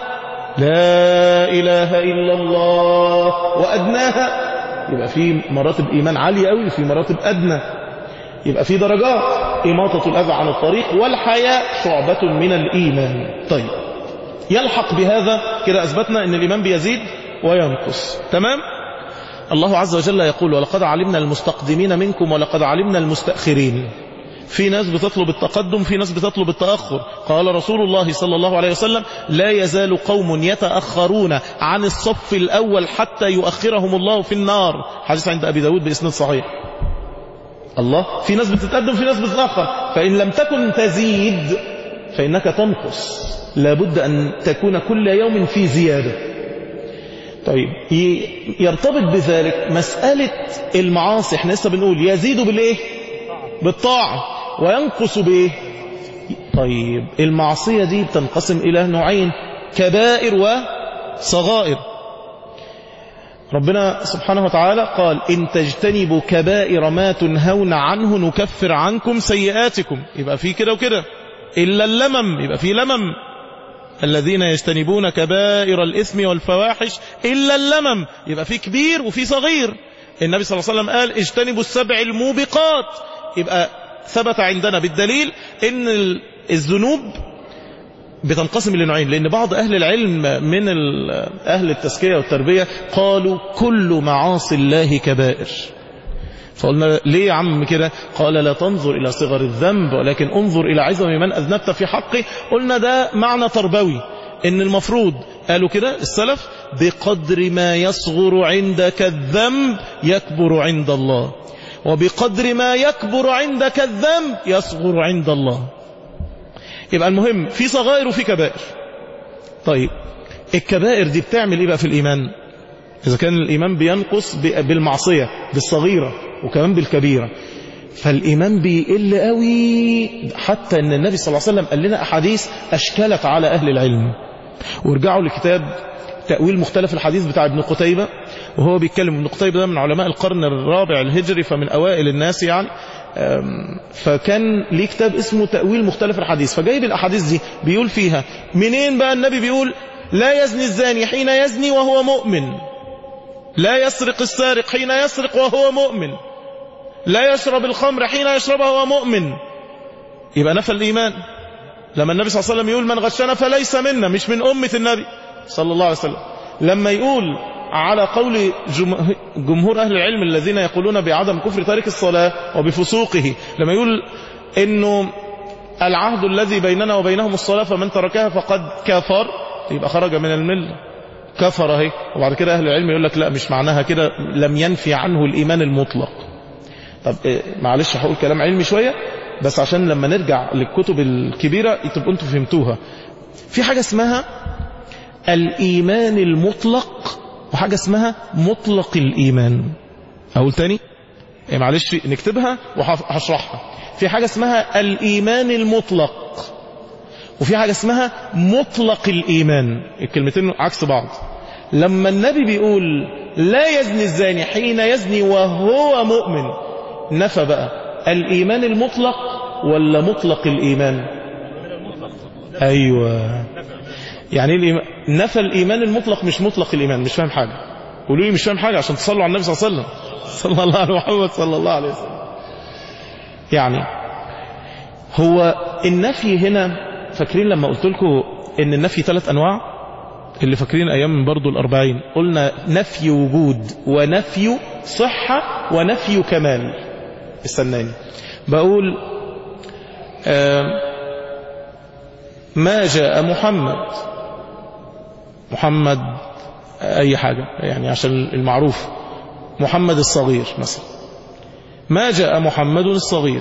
لا إله إلا الله وأدناها يبقى في مراتب إيمان عالية قوي وفي مراتب أدنى يبقى في درجات إماطة الأذى عن الطريق والحياء شعبة من الإيمان طيب يلحق بهذا كده أثبتنا أن الإيمان بيزيد وينقص تمام الله عز وجل يقول ولقد علمنا المستقدمين منكم ولقد علمنا المستأخرين في ناس بتطلب التقدم في ناس بتطلب التأخر قال رسول الله صلى الله عليه وسلم لا يزال قوم يتأخرون عن الصف الأول حتى يؤخرهم الله في النار حديث عند أبي داود بإسناد صحيح الله في ناس بتتقدم في ناس بتتأخر فإن لم تكن تزيد فإنك تنقص لابد أن تكون كل يوم في زيادة طيب يرتبط بذلك مسألة المعاصي احنا لسه بنقول يزيد بالإيه بالطاعة وينقص بإيه طيب المعصية دي بتنقسم إلى نوعين كبائر وصغائر ربنا سبحانه وتعالى قال إن تجتنبوا كبائر ما تنهون عنه نكفر عنكم سيئاتكم يبقى في كده وكده إلا اللمم يبقى في لمم الذين يجتنبون كبائر الإثم والفواحش إلا اللمم يبقى في كبير وفي صغير النبي صلى الله عليه وسلم قال اجتنبوا السبع الموبقات يبقى ثبت عندنا بالدليل ان الذنوب بتنقسم لنوعين لان بعض اهل العلم من اهل التزكيه والتربيه قالوا كل معاصي الله كبائر فقلنا ليه يا عم كده قال لا تنظر إلى صغر الذنب ولكن انظر إلى عظم من أذنبت في حقه قلنا ده معنى تربوي إن المفروض قالوا كده السلف بقدر ما يصغر عندك الذنب يكبر عند الله وبقدر ما يكبر عندك الذنب يصغر عند الله يبقى المهم في صغائر وفي كبائر طيب الكبائر دي بتعمل ايه بقى في الإيمان إذا كان الإيمان بينقص بالمعصية بالصغيرة وكمان بالكبيرة فالإيمان بيقل قوي حتى أن النبي صلى الله عليه وسلم قال لنا أحاديث أشكلت على أهل العلم وارجعوا لكتاب تأويل مختلف الحديث بتاع ابن قتيبة وهو بيتكلم ابن قتيبة ده من علماء القرن الرابع الهجري فمن أوائل الناس يعني فكان ليه كتاب اسمه تأويل مختلف الحديث فجايب الأحاديث دي بيقول فيها منين بقى النبي بيقول لا يزني الزاني حين يزني وهو مؤمن لا يسرق السارق حين يسرق وهو مؤمن لا يشرب الخمر حين يشربها وهو مؤمن يبقى نفى الإيمان لما النبي صلى الله عليه وسلم يقول من غشنا فليس منا مش من أمة النبي صلى الله عليه وسلم لما يقول على قول جمهور أهل العلم الذين يقولون بعدم كفر تارك الصلاة وبفسوقه لما يقول إنه العهد الذي بيننا وبينهم الصلاة فمن تركها فقد كفر يبقى خرج من الملة كفر اهي وبعد كده أهل العلم يقول لك لا مش معناها كده لم ينفي عنه الإيمان المطلق طب إيه، معلش هقول كلام علمي شوية بس عشان لما نرجع للكتب الكبيرة تبقوا انتوا فهمتوها في حاجة اسمها الإيمان المطلق وحاجة اسمها مطلق الإيمان أقول تاني إيه معلش نكتبها وهشرحها في حاجة اسمها الإيمان المطلق وفي حاجة اسمها مطلق الإيمان الكلمتين عكس بعض لما النبي بيقول لا يزني الزاني حين يزني وهو مؤمن نفى بقى الإيمان المطلق ولا مطلق الإيمان أيوة يعني إيه الإيمان نفى الإيمان المطلق مش مطلق الإيمان مش فاهم حاجة قولوا لي مش فاهم حاجة عشان تصلوا على النبي صلى الله عليه وسلم صلى الله على محمد صلى الله عليه وسلم يعني هو النفي هنا فاكرين لما قلت لكم ان النفي ثلاث انواع اللي فاكرين ايام برضو الاربعين قلنا نفي وجود ونفي صحة ونفي كمال استناني بقول آه ما جاء محمد محمد اي حاجة يعني عشان المعروف محمد الصغير مثلا ما جاء محمد الصغير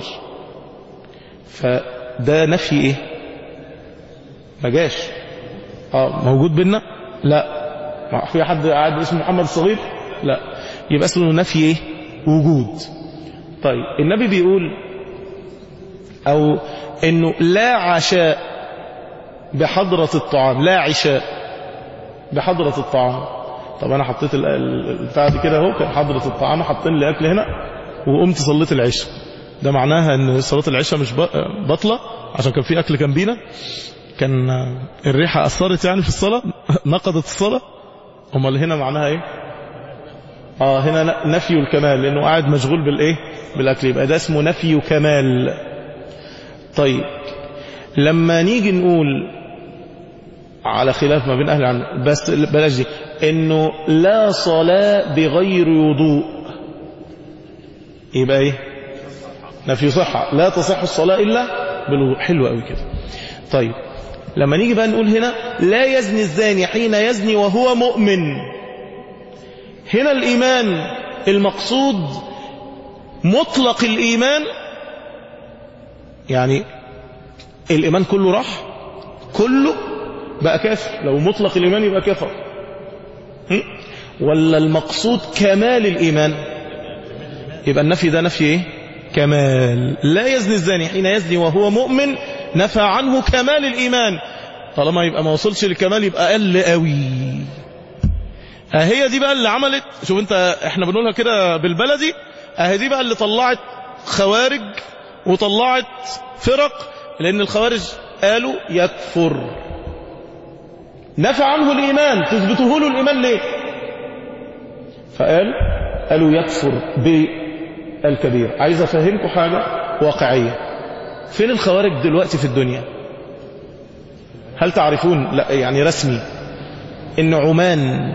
فده نفي ايه ما جاش اه موجود بينا لا ما في حد قاعد اسمه محمد الصغير لا يبقى اسمه نفي ايه وجود طيب النبي بيقول او انه لا عشاء بحضرة الطعام لا عشاء بحضرة الطعام طب انا حطيت ال- ال- البتاع دي كده اهو كان حضرة الطعام حاطين لي اكل هنا وقمت صليت العشاء ده معناها ان صلاة العشاء مش ب- بطلة عشان كان في اكل جنبينا كان الريحة اثرت يعني في الصلاة نقضت الصلاة امال هنا معناها ايه اه هنا ن- نفي الكمال لانه قاعد مشغول بالايه بالاكل يبقى ده اسمه نفي كمال طيب لما نيجي نقول على خلاف ما بين اهل العلم بس بلاش دي انه لا صلاة بغير وضوء يبقى ايه نفي صحة لا تصح الصلاة الا بالوضوء حلو قوي كده طيب لما نيجي بقى نقول هنا لا يزني الزاني حين يزني وهو مؤمن هنا الإيمان المقصود مطلق الإيمان يعني الإيمان كله راح كله بقى كافر لو مطلق الإيمان يبقى كفر هم؟ ولا المقصود كمال الإيمان يبقى النفي ده نفي ايه كمال لا يزني الزاني حين يزني وهو مؤمن نفى عنه كمال الإيمان طالما يبقى ما وصلش للكمال يبقى قل قوي هي دي بقى اللي عملت شوف انت احنا بنقولها كده بالبلدي اهي دي بقى اللي طلعت خوارج وطلعت فرق لان الخوارج قالوا يكفر نفى عنه الايمان تثبته له الايمان ليه فقال قالوا يكفر بالكبير عايز افهمكم حاجه واقعيه فين الخوارج دلوقتي في الدنيا هل تعرفون لا يعني رسمي ان عمان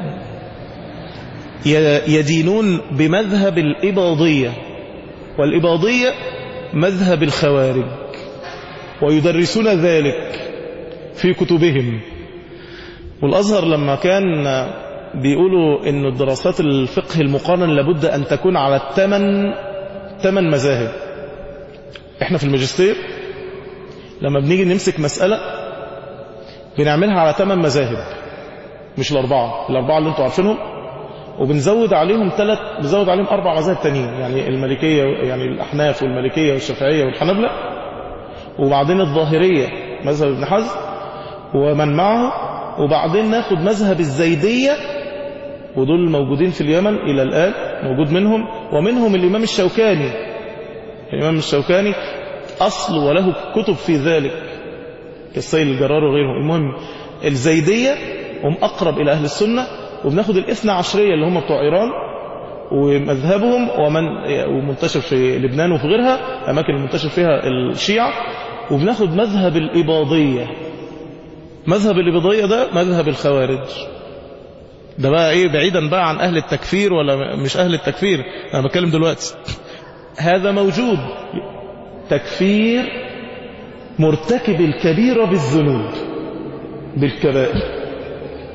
يدينون بمذهب الإباضية والإباضية مذهب الخوارج ويدرسون ذلك في كتبهم والأزهر لما كان بيقولوا أن الدراسات الفقه المقارن لابد أن تكون على الثمن ثمن مذاهب احنا في الماجستير لما بنيجي نمسك مسألة بنعملها على ثمان مذاهب مش الأربعة الأربعة اللي انتوا عارفينهم وبنزود عليهم ثلاث بنزود عليهم أربع مذاهب تانيين يعني المالكية يعني الأحناف والمالكية والشافعية والحنبلة وبعدين الظاهرية مذهب ابن حزم ومن معه وبعدين ناخد مذهب الزيدية ودول موجودين في اليمن إلى الآن موجود منهم ومنهم الإمام الشوكاني الإمام الشوكاني أصل وله كتب في ذلك كالسيل الجرار وغيرهم المهم الزيدية هم أقرب إلى أهل السنة وبناخد الاثنى عشرية اللي هم بتوع إيران ومذهبهم ومن ومنتشر في لبنان وفي غيرها أماكن المنتشر فيها الشيعة وبناخد مذهب الإباضية مذهب الإباضية ده مذهب الخوارج ده بقى إيه بعيدا بقى عن أهل التكفير ولا مش أهل التكفير أنا بتكلم دلوقتي هذا موجود تكفير مرتكب الكبيرة بالذنوب بالكبائر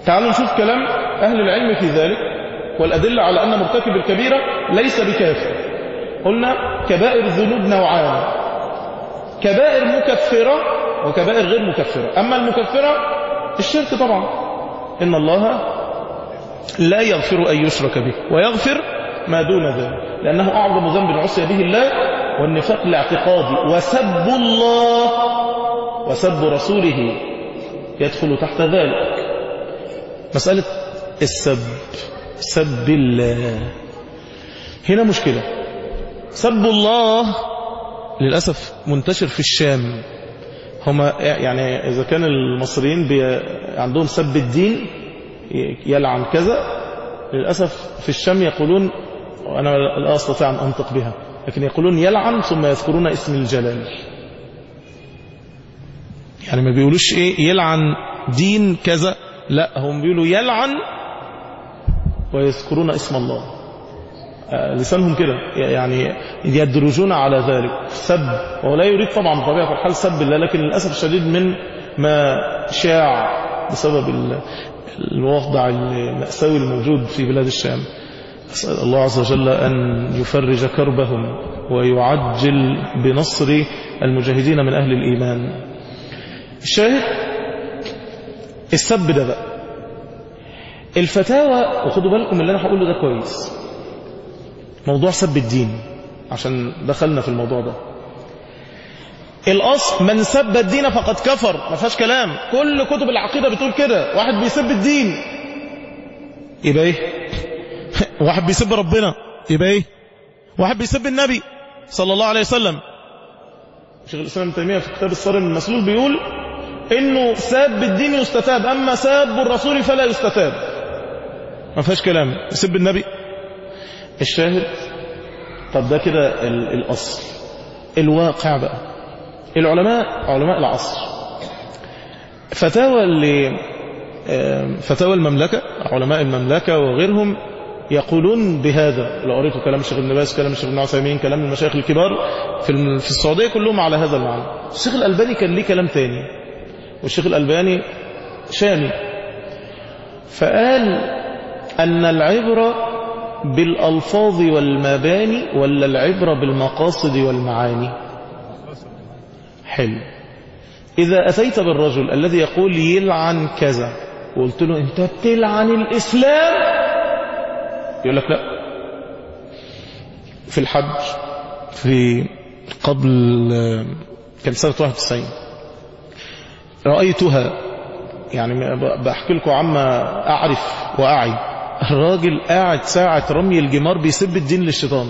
تعالوا نشوف كلام أهل العلم في ذلك والأدلة على أن مرتكب الكبيرة ليس بكافر قلنا كبائر الذنوب نوعان كبائر مكفرة وكبائر غير مكفرة أما المكفرة الشرك طبعا إن الله لا يغفر أن يشرك به ويغفر ما دون ذلك لأنه أعظم ذنب عصي به الله والنفاق الاعتقادي وسب الله وسب رسوله يدخل تحت ذلك مسألة السب سب الله هنا مشكلة سب الله للأسف منتشر في الشام هما يعني إذا كان المصريين بي عندهم سب الدين يلعن كذا للأسف في الشام يقولون وأنا لا أستطيع أن أنطق بها لكن يقولون يلعن ثم يذكرون اسم الجلال يعني ما بيقولوش إيه يلعن دين كذا لا هم بيقولوا يلعن ويذكرون اسم الله لسانهم كده يعني يدرجون على ذلك سب ولا يريد طبعا بطبيعة الحال سب الله لكن للأسف الشديد من ما شاع بسبب الوضع المأساوي الموجود في بلاد الشام أسأل الله عز وجل أن يفرج كربهم ويعجل بنصر المجاهدين من أهل الإيمان الشاهد السب ده بقى الفتاوى وخدوا بالكم اللي أنا هقوله ده كويس موضوع سب الدين عشان دخلنا في الموضوع ده الأصل من سب الدين فقد كفر ما فيهاش كلام كل كتب العقيدة بتقول كده واحد بيسب الدين يبقى ايه واحد بيسب ربنا يبقى ايه واحد بيسب النبي صلى الله عليه وسلم شيخ الإسلام ابن تيمية في كتاب الصارم المسلول بيقول انه ساب الدين يستتاب اما ساب الرسول فلا يستتاب ما فيهاش كلام يسب النبي الشاهد طب ده كده الأصل الواقع بقى العلماء علماء العصر فتاوى اللي فتاوى المملكة علماء المملكة وغيرهم يقولون بهذا لو قريتوا كلام الشيخ ابن باز كلام الشيخ ابن عثيمين كلام المشايخ الكبار في في السعودية كلهم على هذا المعنى الشيخ الألباني كان ليه كلام تاني والشيخ الألباني شامي فقال أن العبرة بالألفاظ والمباني ولا العبرة بالمقاصد والمعاني حلو إذا أتيت بالرجل الذي يقول يلعن كذا وقلت له أنت بتلعن الإسلام يقول لك لا في الحج في قبل كان سنة 91 رأيتها يعني بحكي لكم عما أعرف وأعي الراجل قاعد ساعة رمي الجمار بيسب الدين للشيطان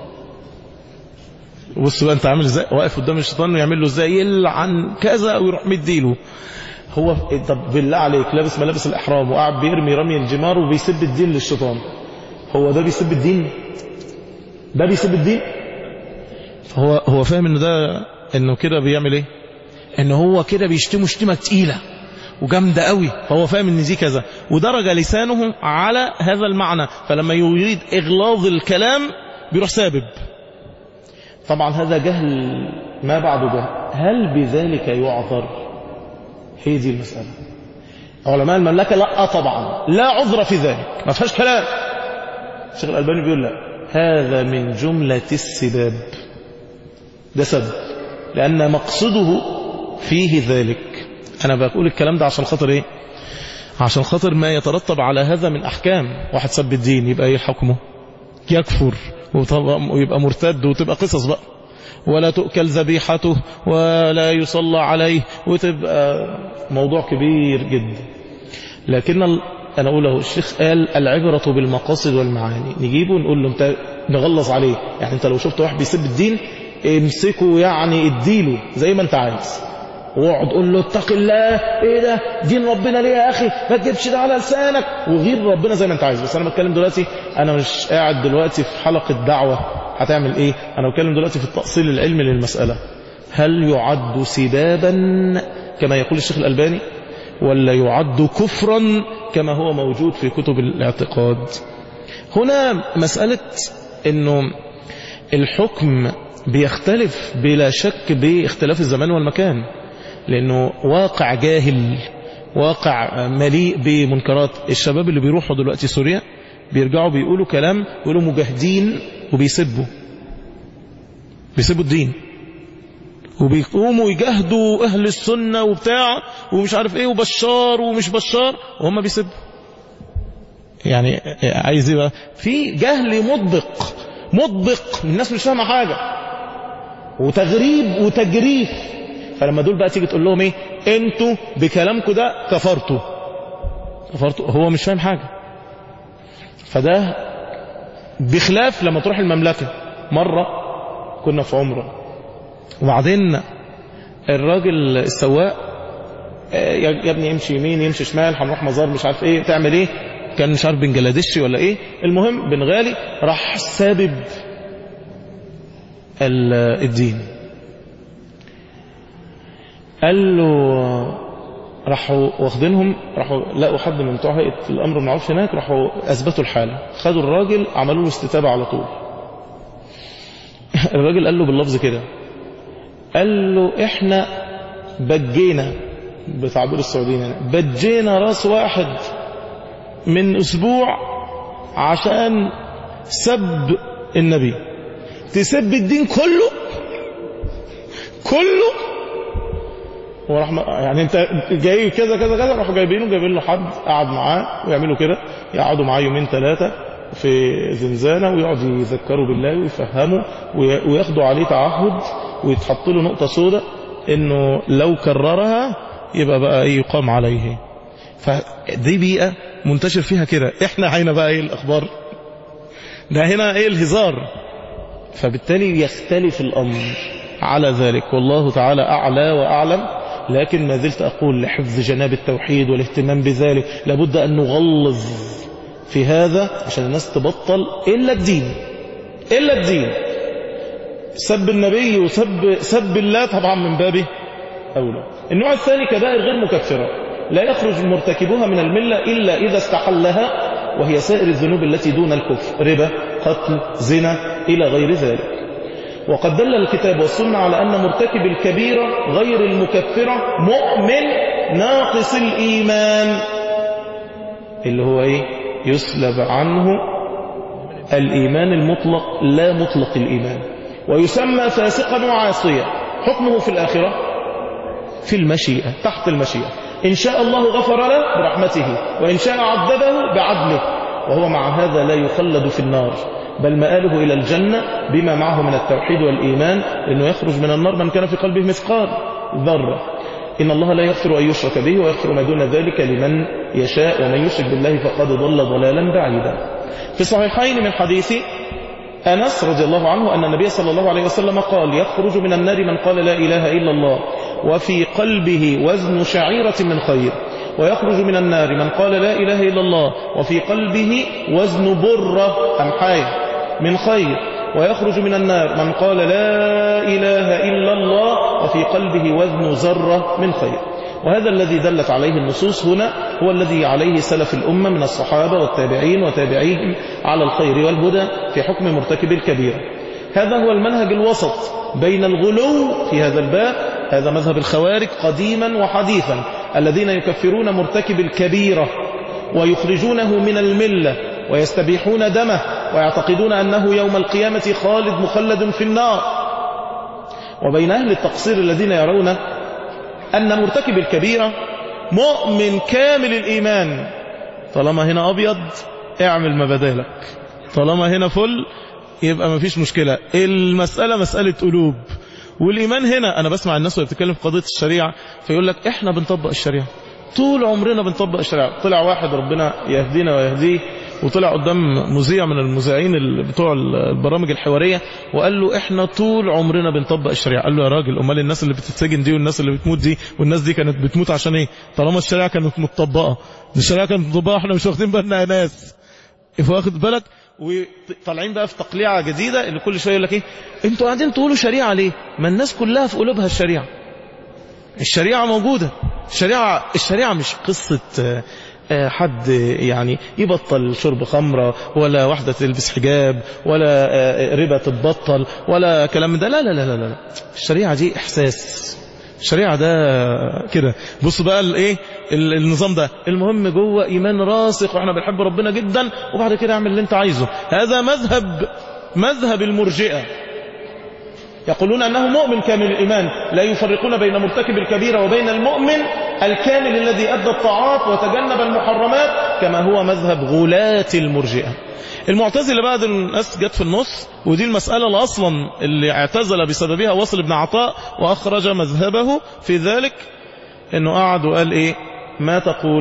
بص بقى انت عامل ازاي واقف قدام الشيطان ويعمل له ازاي يلعن كذا ويروح مديله هو طب بالله عليك لابس ملابس الاحرام وقاعد بيرمي رمي الجمار وبيسب الدين للشيطان هو ده بيسب الدين ده بيسب الدين هو هو فاهم ان ده انه كده بيعمل ايه ان هو كده بيشتمه شتيمه تقيله وجامده قوي فهو فاهم ان دي كذا ودرج لسانه على هذا المعنى فلما يريد اغلاظ الكلام بيروح سابب طبعا هذا جهل ما بعد جهل هل بذلك يعذر هي دي المسألة علماء المملكة لا طبعا لا عذر في ذلك ما فيهاش كلام الشيخ الألباني بيقول لا هذا من جملة السباب ده سبب لأن مقصده فيه ذلك أنا بقول الكلام ده عشان خاطر إيه عشان خاطر ما يترتب على هذا من أحكام واحد سب الدين يبقى إيه حكمه يكفر ويبقى مرتد وتبقى قصص بقى ولا تؤكل ذبيحته ولا يصلى عليه وتبقى موضوع كبير جدا لكن أنا أقول له الشيخ قال العبرة بالمقاصد والمعاني نجيبه ونقول له انت نغلظ عليه يعني انت لو شفت واحد بيسب الدين امسكه يعني اديله زي ما انت عايز واقعد قول له اتق الله ايه ده دين ربنا ليه يا اخي ما تجيبش ده على لسانك وغير ربنا زي ما انت عايز بس انا بتكلم دلوقتي انا مش قاعد دلوقتي في حلقه دعوه هتعمل ايه انا بتكلم دلوقتي في التاصيل العلمي للمساله هل يعد سبابا كما يقول الشيخ الالباني ولا يعد كفرا كما هو موجود في كتب الاعتقاد هنا مساله انه الحكم بيختلف بلا شك باختلاف الزمان والمكان لأنه واقع جاهل واقع مليء بمنكرات الشباب اللي بيروحوا دلوقتي سوريا بيرجعوا بيقولوا كلام بيقولوا مجاهدين وبيسبوا بيسبوا الدين وبيقوموا يجاهدوا أهل السنة وبتاع ومش عارف ايه وبشار ومش بشار وهم بيسبوا يعني عايز ايه بقى في جهل مطبق مطبق الناس مش فاهمه حاجه وتغريب وتجريف فلما دول بقى تيجي تقول لهم ايه انتوا بكلامكم ده كفرتوا كفرتوا هو مش فاهم حاجه فده بخلاف لما تروح المملكه مره كنا في عمره وبعدين الراجل السواق يا ابني امشي يمين يمشي شمال هنروح مزار مش عارف ايه تعمل ايه كان مش عارف بنجلاديشي ولا ايه المهم بنغالي راح سابب الدين قال له راحوا واخدينهم راحوا لقوا حد من بتوع هيئه الامر بالمعروف هناك راحوا اثبتوا الحاله خدوا الراجل عملوا له استتابه على طول الراجل قال له باللفظ كده قال له احنا بجينا بتعبير السعوديين يعني بجينا راس واحد من اسبوع عشان سب النبي تسب الدين كله كله وراح يعني انت جاي كذا كذا كذا راحوا جايبينه جايبين له حد قعد معاه ويعملوا كده يقعدوا معاه يومين ثلاثه في زنزانه ويقعدوا يذكروا بالله ويفهموا وياخدوا عليه تعهد ويتحط له نقطه سوداء انه لو كررها يبقى بقى يقام عليه فدي بيئه منتشر فيها كده احنا هنا بقى ايه الاخبار ده هنا ايه الهزار فبالتالي يختلف الامر على ذلك والله تعالى اعلى واعلم لكن ما زلت اقول لحفظ جناب التوحيد والاهتمام بذلك لابد ان نغلظ في هذا عشان الناس تبطل الا الدين الا الدين سب النبي وسب سب الله طبعا من بابه اولى النوع الثاني كبائر غير مكفره لا يخرج مرتكبها من المله الا اذا استحلها وهي سائر الذنوب التي دون الكفر ربا قتل زنا الى غير ذلك وقد دل الكتاب والسنة على أن مرتكب الكبيرة غير المكفرة مؤمن ناقص الإيمان اللي هو إيه يسلب عنه الإيمان المطلق لا مطلق الإيمان ويسمى فاسقا وعاصيا حكمه في الآخرة في المشيئة تحت المشيئة إن شاء الله غفر له برحمته وإن شاء عذبه بعدله وهو مع هذا لا يخلد في النار بل مآله إلى الجنة بما معه من التوحيد والإيمان لأنه يخرج من النار من كان في قلبه مثقال ذرة إن الله لا يغفر أن يشرك به ويغفر ما دون ذلك لمن يشاء ومن يشرك بالله فقد ضل ضلالا بعيدا في الصحيحين من حديث أنس رضي الله عنه أن النبي صلى الله عليه وسلم قال يخرج من النار من قال لا إله إلا الله وفي قلبه وزن شعيرة من خير ويخرج من النار من قال لا إله إلا الله وفي قلبه وزن برة أمحاية من خير ويخرج من النار من قال لا إله إلا الله وفي قلبه وزن ذرة من خير وهذا الذي دلت عليه النصوص هنا هو الذي عليه سلف الأمة من الصحابة والتابعين وتابعيهم على الخير والهدى في حكم مرتكب الكبيرة هذا هو المنهج الوسط بين الغلو في هذا الباب هذا مذهب الخوارج قديما وحديثا الذين يكفرون مرتكب الكبيرة ويخرجونه من الملة ويستبيحون دمه ويعتقدون أنه يوم القيامة خالد مخلد في النار وبين أهل التقصير الذين يرون أن مرتكب الكبيرة مؤمن كامل الإيمان طالما هنا أبيض اعمل ما بدالك طالما هنا فل يبقى ما فيش مشكلة المسألة مسألة قلوب والإيمان هنا أنا بسمع الناس وهي بتتكلم في قضية الشريعة فيقول لك إحنا بنطبق الشريعة طول عمرنا بنطبق الشريعة طلع واحد ربنا يهدينا ويهديه وطلع قدام مذيع من المذيعين بتوع البرامج الحوارية وقال له احنا طول عمرنا بنطبق الشريعة قال له يا راجل امال الناس اللي بتتسجن دي والناس اللي بتموت دي والناس دي كانت بتموت عشان ايه طالما الشريعة كانت متطبقة الشريعة كانت متطبقة احنا مش واخدين بالنا يا ناس واخد بالك وطالعين بقى في تقليعة جديدة اللي كل شوية يقول لك ايه انتوا قاعدين تقولوا شريعة ليه ما الناس كلها في قلوبها الشريعة الشريعة موجودة الشريعة الشريعة مش قصة حد يعني يبطل شرب خمرة ولا واحدة تلبس حجاب ولا ربا تتبطل ولا كلام ده لا لا لا لا لا الشريعة دي إحساس الشريعة ده كده بص بقى الايه ال- النظام ده المهم جوه ايمان راسخ واحنا بنحب ربنا جدا وبعد كده اعمل اللي انت عايزه هذا مذهب مذهب المرجئة يقولون أنه مؤمن كامل الإيمان لا يفرقون بين مرتكب الكبيرة وبين المؤمن الكامل الذي أدى الطاعات وتجنب المحرمات كما هو مذهب غلاة المرجئة المعتزلة بعد الناس جت في النص ودي المسألة اللي أصلا اللي اعتزل بسببها وصل ابن عطاء وأخرج مذهبه في ذلك أنه قعد وقال إيه ما تقول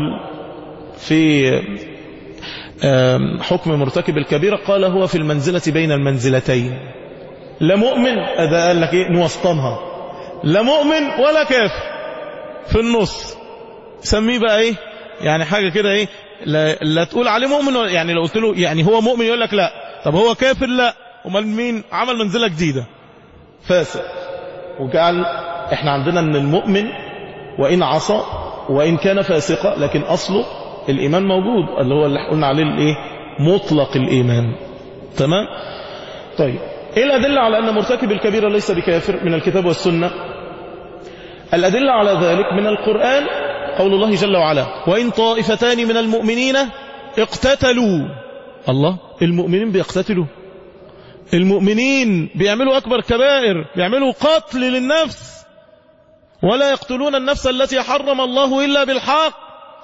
في آم، حكم مرتكب الكبيرة قال هو في المنزلة بين المنزلتين لا مؤمن ده قال لك ايه نوسطنها لا مؤمن ولا كافر في النص سميه بقى ايه يعني حاجة كده ايه لا, لا تقول عليه مؤمن ولا يعني لو قلت له يعني هو مؤمن يقول لك لا طب هو كافر لا امال مين عمل منزلة جديدة فاسق وجعل احنا عندنا ان المؤمن وان عصى وان كان فاسقا لكن اصله الايمان موجود اللي هو اللي قلنا عليه الايه مطلق الايمان تمام طيب ايه الادله على ان مرتكب الكبيره ليس بكافر من الكتاب والسنه الادله على ذلك من القران قول الله جل وعلا وان طائفتان من المؤمنين اقتتلوا الله المؤمنين بيقتتلوا المؤمنين بيعملوا اكبر كبائر بيعملوا قتل للنفس ولا يقتلون النفس التي حرم الله الا بالحق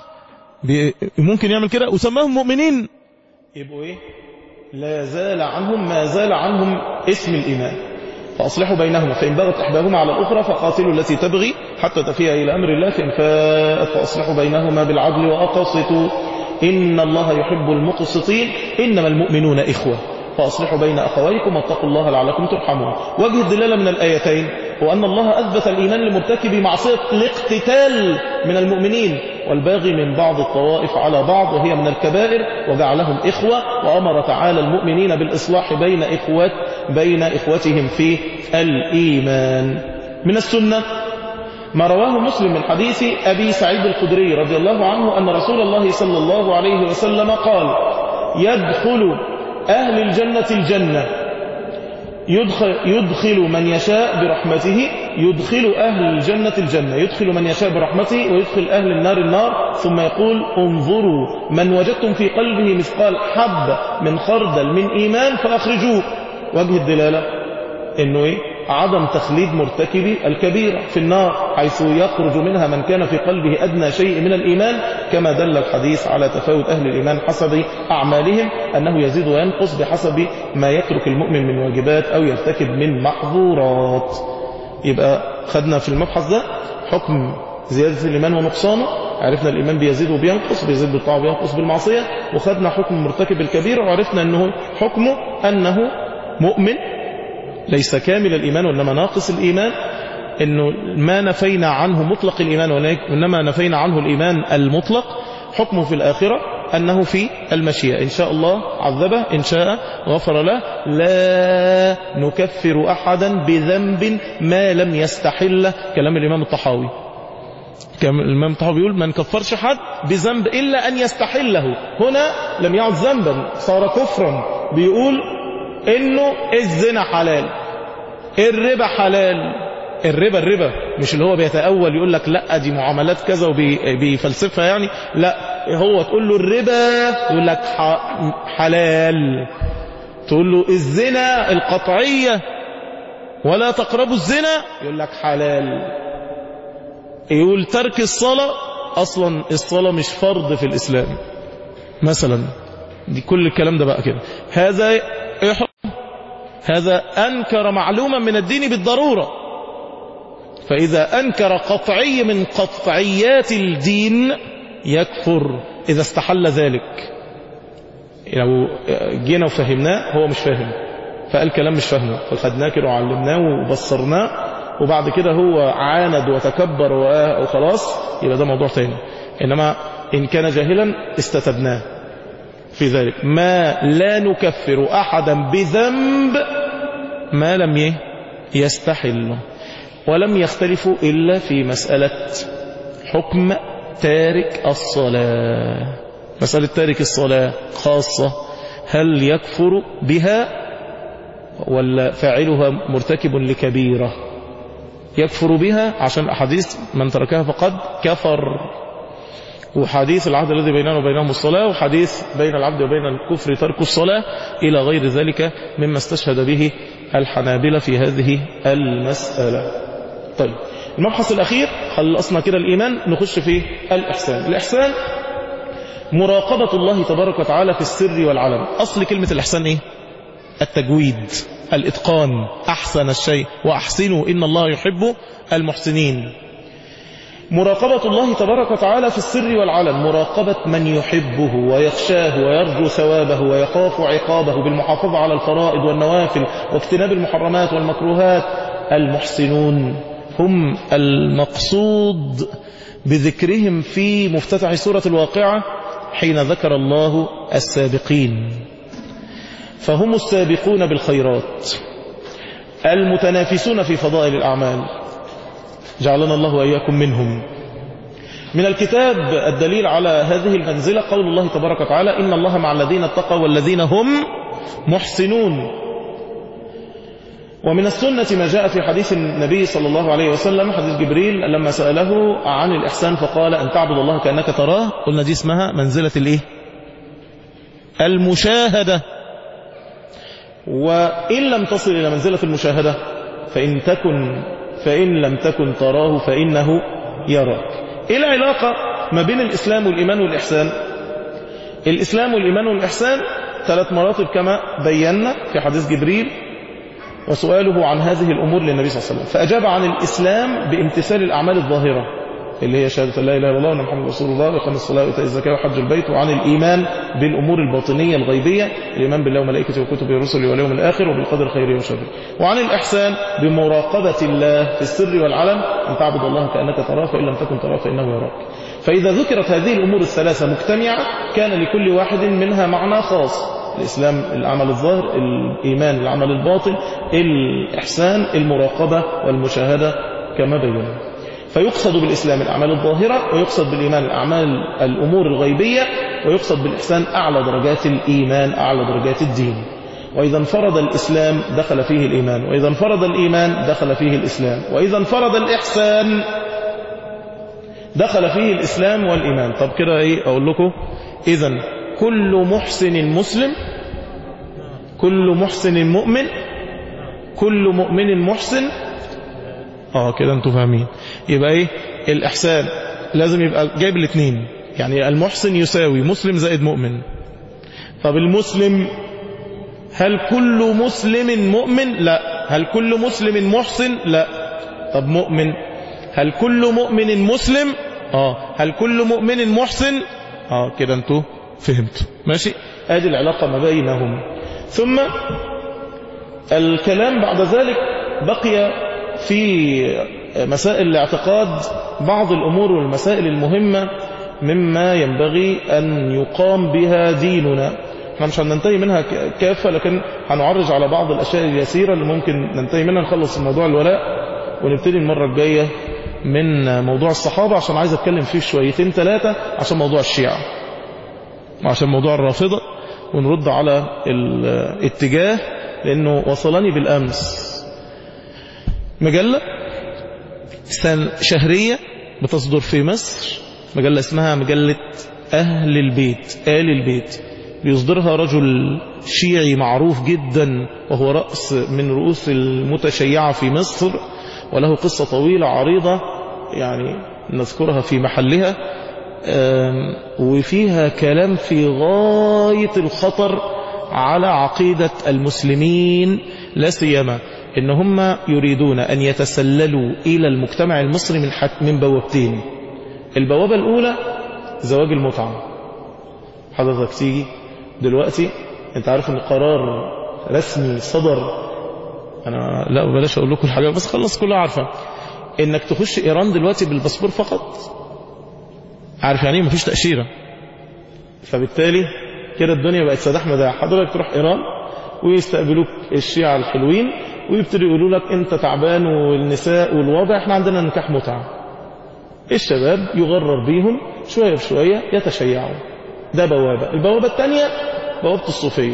بي- ممكن يعمل كده وسماهم مؤمنين يبقوا ايه لا زال عنهم ما زال عنهم اسم الإيمان فأصلحوا بينهما فإن بغت إحداهما على الأخرى فقاتلوا التي تبغي حتى تفيء إلى أمر الله فإن فاءت فأصلحوا بينهما بالعدل وأقسطوا إن الله يحب المقسطين إنما المؤمنون إخوة فأصلحوا بين أخويكم واتقوا الله لعلكم ترحمون وجه الدلالة من الآيتين هو أن الله أثبت الإيمان لمرتكب معصية الاقتتال من المؤمنين والباغي من بعض الطوائف على بعض وهي من الكبائر وجعلهم إخوة وأمر تعالى المؤمنين بالإصلاح بين إخوات بين إخوتهم في الإيمان من السنة ما رواه مسلم من حديث أبي سعيد الخدري رضي الله عنه أن رسول الله صلى الله عليه وسلم قال يدخل أهل الجنة الجنة يدخل, يدخل من يشاء برحمته يدخل أهل الجنة الجنة يدخل من يشاء برحمته ويدخل أهل النار النار ثم يقول انظروا من وجدتم في قلبه مثقال حبة من خردل من إيمان فأخرجوه وجه الدلالة إنه إيه؟ عدم تخليد مرتكب الكبيرة في النار حيث يخرج منها من كان في قلبه أدنى شيء من الإيمان كما دل الحديث على تفاوت أهل الإيمان حسب أعمالهم أنه يزيد وينقص بحسب ما يترك المؤمن من واجبات أو يرتكب من محظورات يبقى خدنا في المبحث ده حكم زيادة الإيمان ونقصانه عرفنا الإيمان بيزيد وبينقص بيزيد بالطاعة وبينقص بالمعصية وخدنا حكم مرتكب الكبير وعرفنا أنه حكمه أنه مؤمن ليس كامل الإيمان وإنما ناقص الإيمان إنه ما نفينا عنه مطلق الإيمان وإنما نفينا عنه الإيمان المطلق حكمه في الآخرة أنه في المشيئة إن شاء الله عذبه إن شاء غفر له لا نكفر أحدا بذنب ما لم يستحل كلام الإمام الطحاوي كما الإمام الطحاوي بيقول ما نكفرش حد بذنب إلا أن يستحله هنا لم يعد ذنبا صار كفرا بيقول إنه الزنا حلال الربا حلال الربا الربا مش اللي هو بيتأول يقول لك لا دي معاملات كذا وبيفلسفها يعني لا هو تقول له الربا يقول لك حلال تقول له الزنا القطعية ولا تقربوا الزنا يقول لك حلال يقول ترك الصلاة أصلا الصلاة مش فرض في الإسلام مثلا دي كل الكلام ده بقى كده هذا إحرام هذا أنكر معلوما من الدين بالضرورة فإذا أنكر قطعي من قطعيات الدين يكفر إذا استحل ذلك لو جينا وفهمناه هو مش فاهم فقال كلام مش فاهمه فخدناه كده وعلمناه وبصرناه وبعد كده هو عاند وتكبر وخلاص يبقى ده موضوع تاني إنما إن كان جاهلا استتبناه في ذلك ما لا نكفر أحدا بذنب ما لم يستحل ولم يختلفوا إلا في مسألة حكم تارك الصلاة مسألة تارك الصلاة خاصة هل يكفر بها ولا فاعلها مرتكب لكبيرة يكفر بها عشان أحاديث من تركها فقد كفر وحديث العهد الذي بيننا وبينهم الصلاة وحديث بين العبد وبين الكفر ترك الصلاة إلى غير ذلك مما استشهد به الحنابلة في هذه المسألة طيب المبحث الأخير خلصنا كده الإيمان نخش في الإحسان الإحسان مراقبة الله تبارك وتعالى في السر والعلم أصل كلمة الإحسان إيه التجويد الإتقان أحسن الشيء وأحسنوا إن الله يحب المحسنين مراقبة الله تبارك وتعالى في السر والعلن مراقبة من يحبه ويخشاه ويرجو ثوابه ويخاف عقابه بالمحافظة على الفرائض والنوافل واجتناب المحرمات والمكروهات المحسنون هم المقصود بذكرهم في مفتتح سورة الواقعة حين ذكر الله السابقين فهم السابقون بالخيرات المتنافسون في فضائل الأعمال جعلنا الله وإياكم منهم من الكتاب الدليل على هذه المنزلة قول الله تبارك وتعالى إن الله مع الذين اتقوا والذين هم محسنون ومن السنة ما جاء في حديث النبي صلى الله عليه وسلم حديث جبريل لما سأله عن الإحسان فقال أن تعبد الله كأنك تراه قلنا دي اسمها منزلة الإيه المشاهدة وإن لم تصل إلى منزلة المشاهدة فإن تكن فإن لم تكن تراه فإنه يراك إيه العلاقة ما بين الإسلام والإيمان والإحسان الإسلام والإيمان والإحسان ثلاث مراتب كما بينا في حديث جبريل وسؤاله عن هذه الأمور للنبي صلى الله عليه وسلم فأجاب عن الإسلام بامتثال الأعمال الظاهرة اللي هي شهادة لا إله إلا الله وأن محمد رسول الله وإقام الصلاة وإيتاء الزكاة وحج البيت وعن الإيمان بالأمور الباطنية الغيبية الإيمان بالله وملائكته وكتبه ورسله واليوم الآخر وبالقدر خيره وشره وعن الإحسان بمراقبة الله في السر والعلن أن تعبد الله كأنك تراه فإن لم تكن تراه فإنه يراك فإذا ذكرت هذه الأمور الثلاثة مجتمعة كان لكل واحد منها معنى خاص الإسلام العمل الظاهر الإيمان العمل الباطن الإحسان المراقبة والمشاهدة كما بينا فيقصد بالإسلام الأعمال الظاهرة ويقصد بالإيمان الأعمال الأمور الغيبية ويقصد بالإحسان أعلى درجات الإيمان أعلى درجات الدين وإذا انفرد الإسلام دخل فيه الإيمان وإذا انفرد الإيمان دخل فيه الإسلام وإذا انفرد الإحسان دخل فيه الإسلام والإيمان طب كده إيه أقول لكم إذا كل محسن مسلم كل محسن مؤمن كل مؤمن محسن اه كده انتوا فاهمين يبقى ايه الاحسان لازم يبقى جايب الاثنين يعني المحسن يساوي مسلم زائد مؤمن طب المسلم هل كل مسلم مؤمن لا هل كل مسلم محسن لا طب مؤمن هل كل مؤمن مسلم اه هل كل مؤمن محسن اه كده انتوا فهمتوا ماشي ادي العلاقه ما بينهم ثم الكلام بعد ذلك بقي في مسائل الاعتقاد بعض الأمور والمسائل المهمة مما ينبغي أن يقام بها ديننا احنا مش هننتهي منها كافة لكن هنعرج على بعض الأشياء اليسيرة اللي ممكن ننتهي منها نخلص الموضوع الولاء ونبتدي المرة الجاية من موضوع الصحابة عشان عايز أتكلم فيه شويتين ثلاثة عشان موضوع الشيعة عشان موضوع الرافضة ونرد على الاتجاه لأنه وصلني بالأمس مجلة شهرية بتصدر في مصر مجلة اسمها مجلة أهل البيت آل البيت بيصدرها رجل شيعي معروف جدا وهو رأس من رؤوس المتشيعة في مصر وله قصة طويلة عريضة يعني نذكرها في محلها وفيها كلام في غاية الخطر على عقيدة المسلمين لا سيما ان هم يريدون ان يتسللوا الى المجتمع المصري من حت من بوابتين البوابة الاولى زواج المتعة حضرتك تيجي دلوقتي انت عارف ان قرار رسمي صدر انا لا بلاش اقول لكم الحاجة بس خلص كلها عارفة انك تخش ايران دلوقتي بالباسبور فقط عارف يعني ايه مفيش تأشيرة فبالتالي كده الدنيا بقت سداح مداح حضرتك تروح ايران ويستقبلوك الشيعة الحلوين ويبتدوا يقولوا لك انت تعبان والنساء والوضع احنا عندنا نكاح متعة الشباب يغرر بيهم شوية بشوية يتشيعوا ده بوابة البوابة الثانية بوابة الصوفية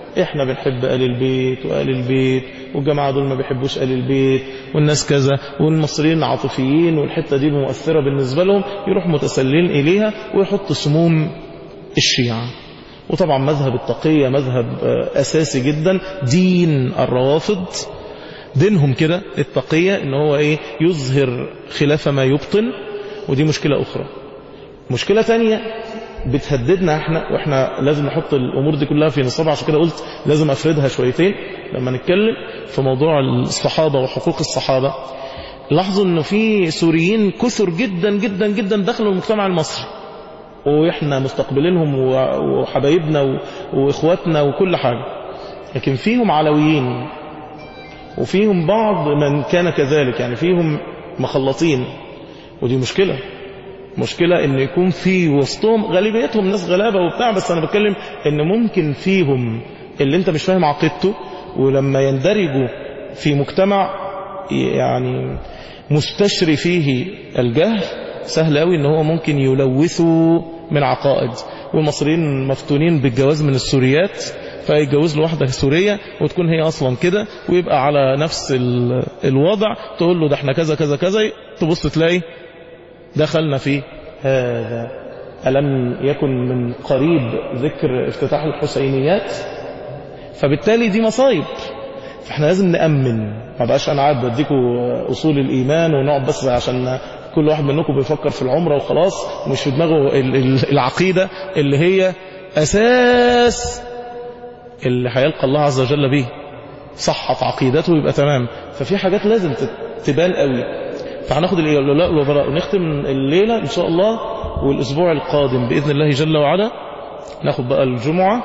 احنا بنحب آل البيت وآل البيت والجماعة دول ما بيحبوش آل البيت والناس كذا والمصريين عاطفيين والحتة دي مؤثرة بالنسبة لهم يروح متسلين إليها ويحط سموم الشيعة وطبعا مذهب التقية مذهب أساسي جدا دين الروافض دينهم كده التقية ان هو ايه يظهر خلاف ما يبطن ودي مشكلة اخرى مشكلة تانية بتهددنا احنا واحنا لازم نحط الامور دي كلها في نصابها عشان كده قلت لازم افردها شويتين لما نتكلم في موضوع الصحابة وحقوق الصحابة لاحظوا انه في سوريين كثر جدا جدا جدا دخلوا المجتمع المصري واحنا مستقبلينهم وحبايبنا واخواتنا وكل حاجة لكن فيهم علويين وفيهم بعض من كان كذلك يعني فيهم مخلطين ودي مشكلة مشكلة ان يكون في وسطهم غالبيتهم ناس غلابة وبتاع بس انا بتكلم ان ممكن فيهم اللي انت مش فاهم عقيدته ولما يندرجوا في مجتمع يعني مستشري فيه الجهل سهل قوي ان هو ممكن يلوثوا من عقائد والمصريين مفتونين بالجواز من السوريات فيتجوز له واحدة سورية وتكون هي أصلا كده ويبقى على نفس الوضع تقول له ده احنا كذا كذا كذا تبص تلاقي دخلنا في هذا ألم يكن من قريب ذكر افتتاح الحسينيات فبالتالي دي مصايب فاحنا لازم نأمن ما بقاش أنا قاعد بديكوا أصول الإيمان ونقعد بس عشان كل واحد منكم بيفكر في العمرة وخلاص ومش في دماغه العقيدة اللي هي أساس اللي هيلقى الله عز وجل به صحت عقيدته يبقى تمام ففي حاجات لازم تبان قوي فهناخد الولاء والبراء ونختم الليلة إن شاء الله والأسبوع القادم بإذن الله جل وعلا ناخد بقى الجمعة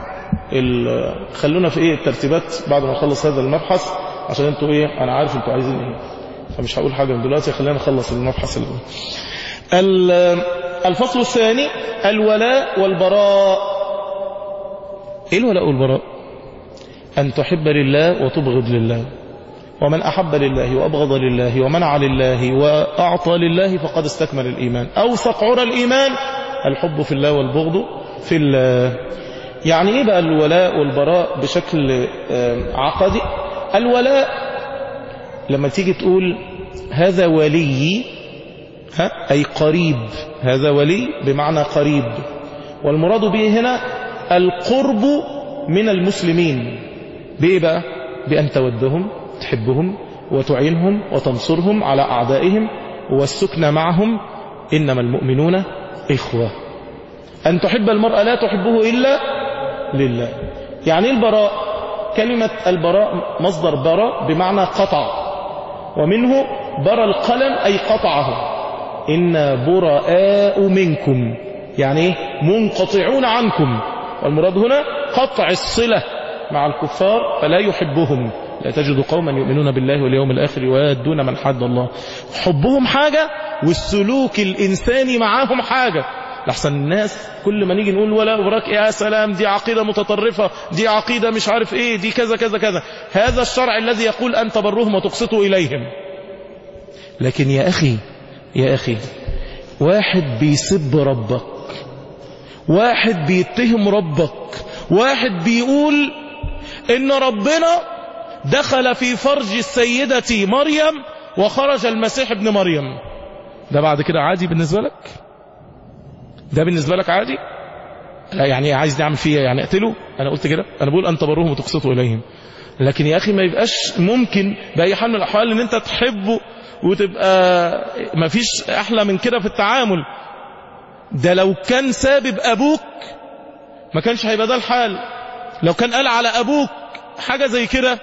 خلونا في إيه الترتيبات بعد ما نخلص هذا المبحث عشان انتوا إيه أنا عارف انتوا عايزين إيه فمش هقول حاجة من دلوقتي خلينا نخلص المبحث الأول الفصل الثاني الولاء والبراء ايه الولاء والبراء ان تحب لله وتبغض لله ومن احب لله وابغض لله ومنع لله واعطى لله فقد استكمل الايمان اوثق عرى الايمان الحب في الله والبغض في الله يعني ايه بقى الولاء والبراء بشكل عقدي الولاء لما تيجي تقول هذا ولي ها اي قريب هذا ولي بمعنى قريب والمراد به هنا القرب من المسلمين بإيه بقى بأن تودهم تحبهم وتعينهم وتنصرهم على أعدائهم والسكن معهم إنما المؤمنون إخوة أن تحب المرأة لا تحبه إلا لله يعني البراء كلمة البراء مصدر براء بمعنى قطع ومنه برى القلم أي قطعه إنا براء منكم يعني منقطعون عنكم والمراد هنا قطع الصلة مع الكفار فلا يحبهم لا تجد قوما يؤمنون بالله واليوم الآخر ويادون من حد الله حبهم حاجة والسلوك الإنساني معاهم حاجة لحسن الناس كل ما نيجي نقول ولا وراك يا سلام دي عقيدة متطرفة دي عقيدة مش عارف ايه دي كذا كذا كذا هذا الشرع الذي يقول أن تبرهم وتقسطوا إليهم لكن يا أخي يا أخي واحد بيسب ربك واحد بيتهم ربك واحد بيقول ان ربنا دخل في فرج السيدة مريم وخرج المسيح ابن مريم ده بعد كده عادي بالنسبة لك ده بالنسبة لك عادي لا يعني عايز نعمل فيه يعني اقتله انا قلت كده انا بقول ان تبروهم وتقسطوا اليهم لكن يا اخي ما يبقاش ممكن باي حال من الاحوال ان انت تحبه وتبقى ما فيش احلى من كده في التعامل ده لو كان سابب ابوك ما كانش هيبقى ده الحال لو كان قال على ابوك حاجة زي كده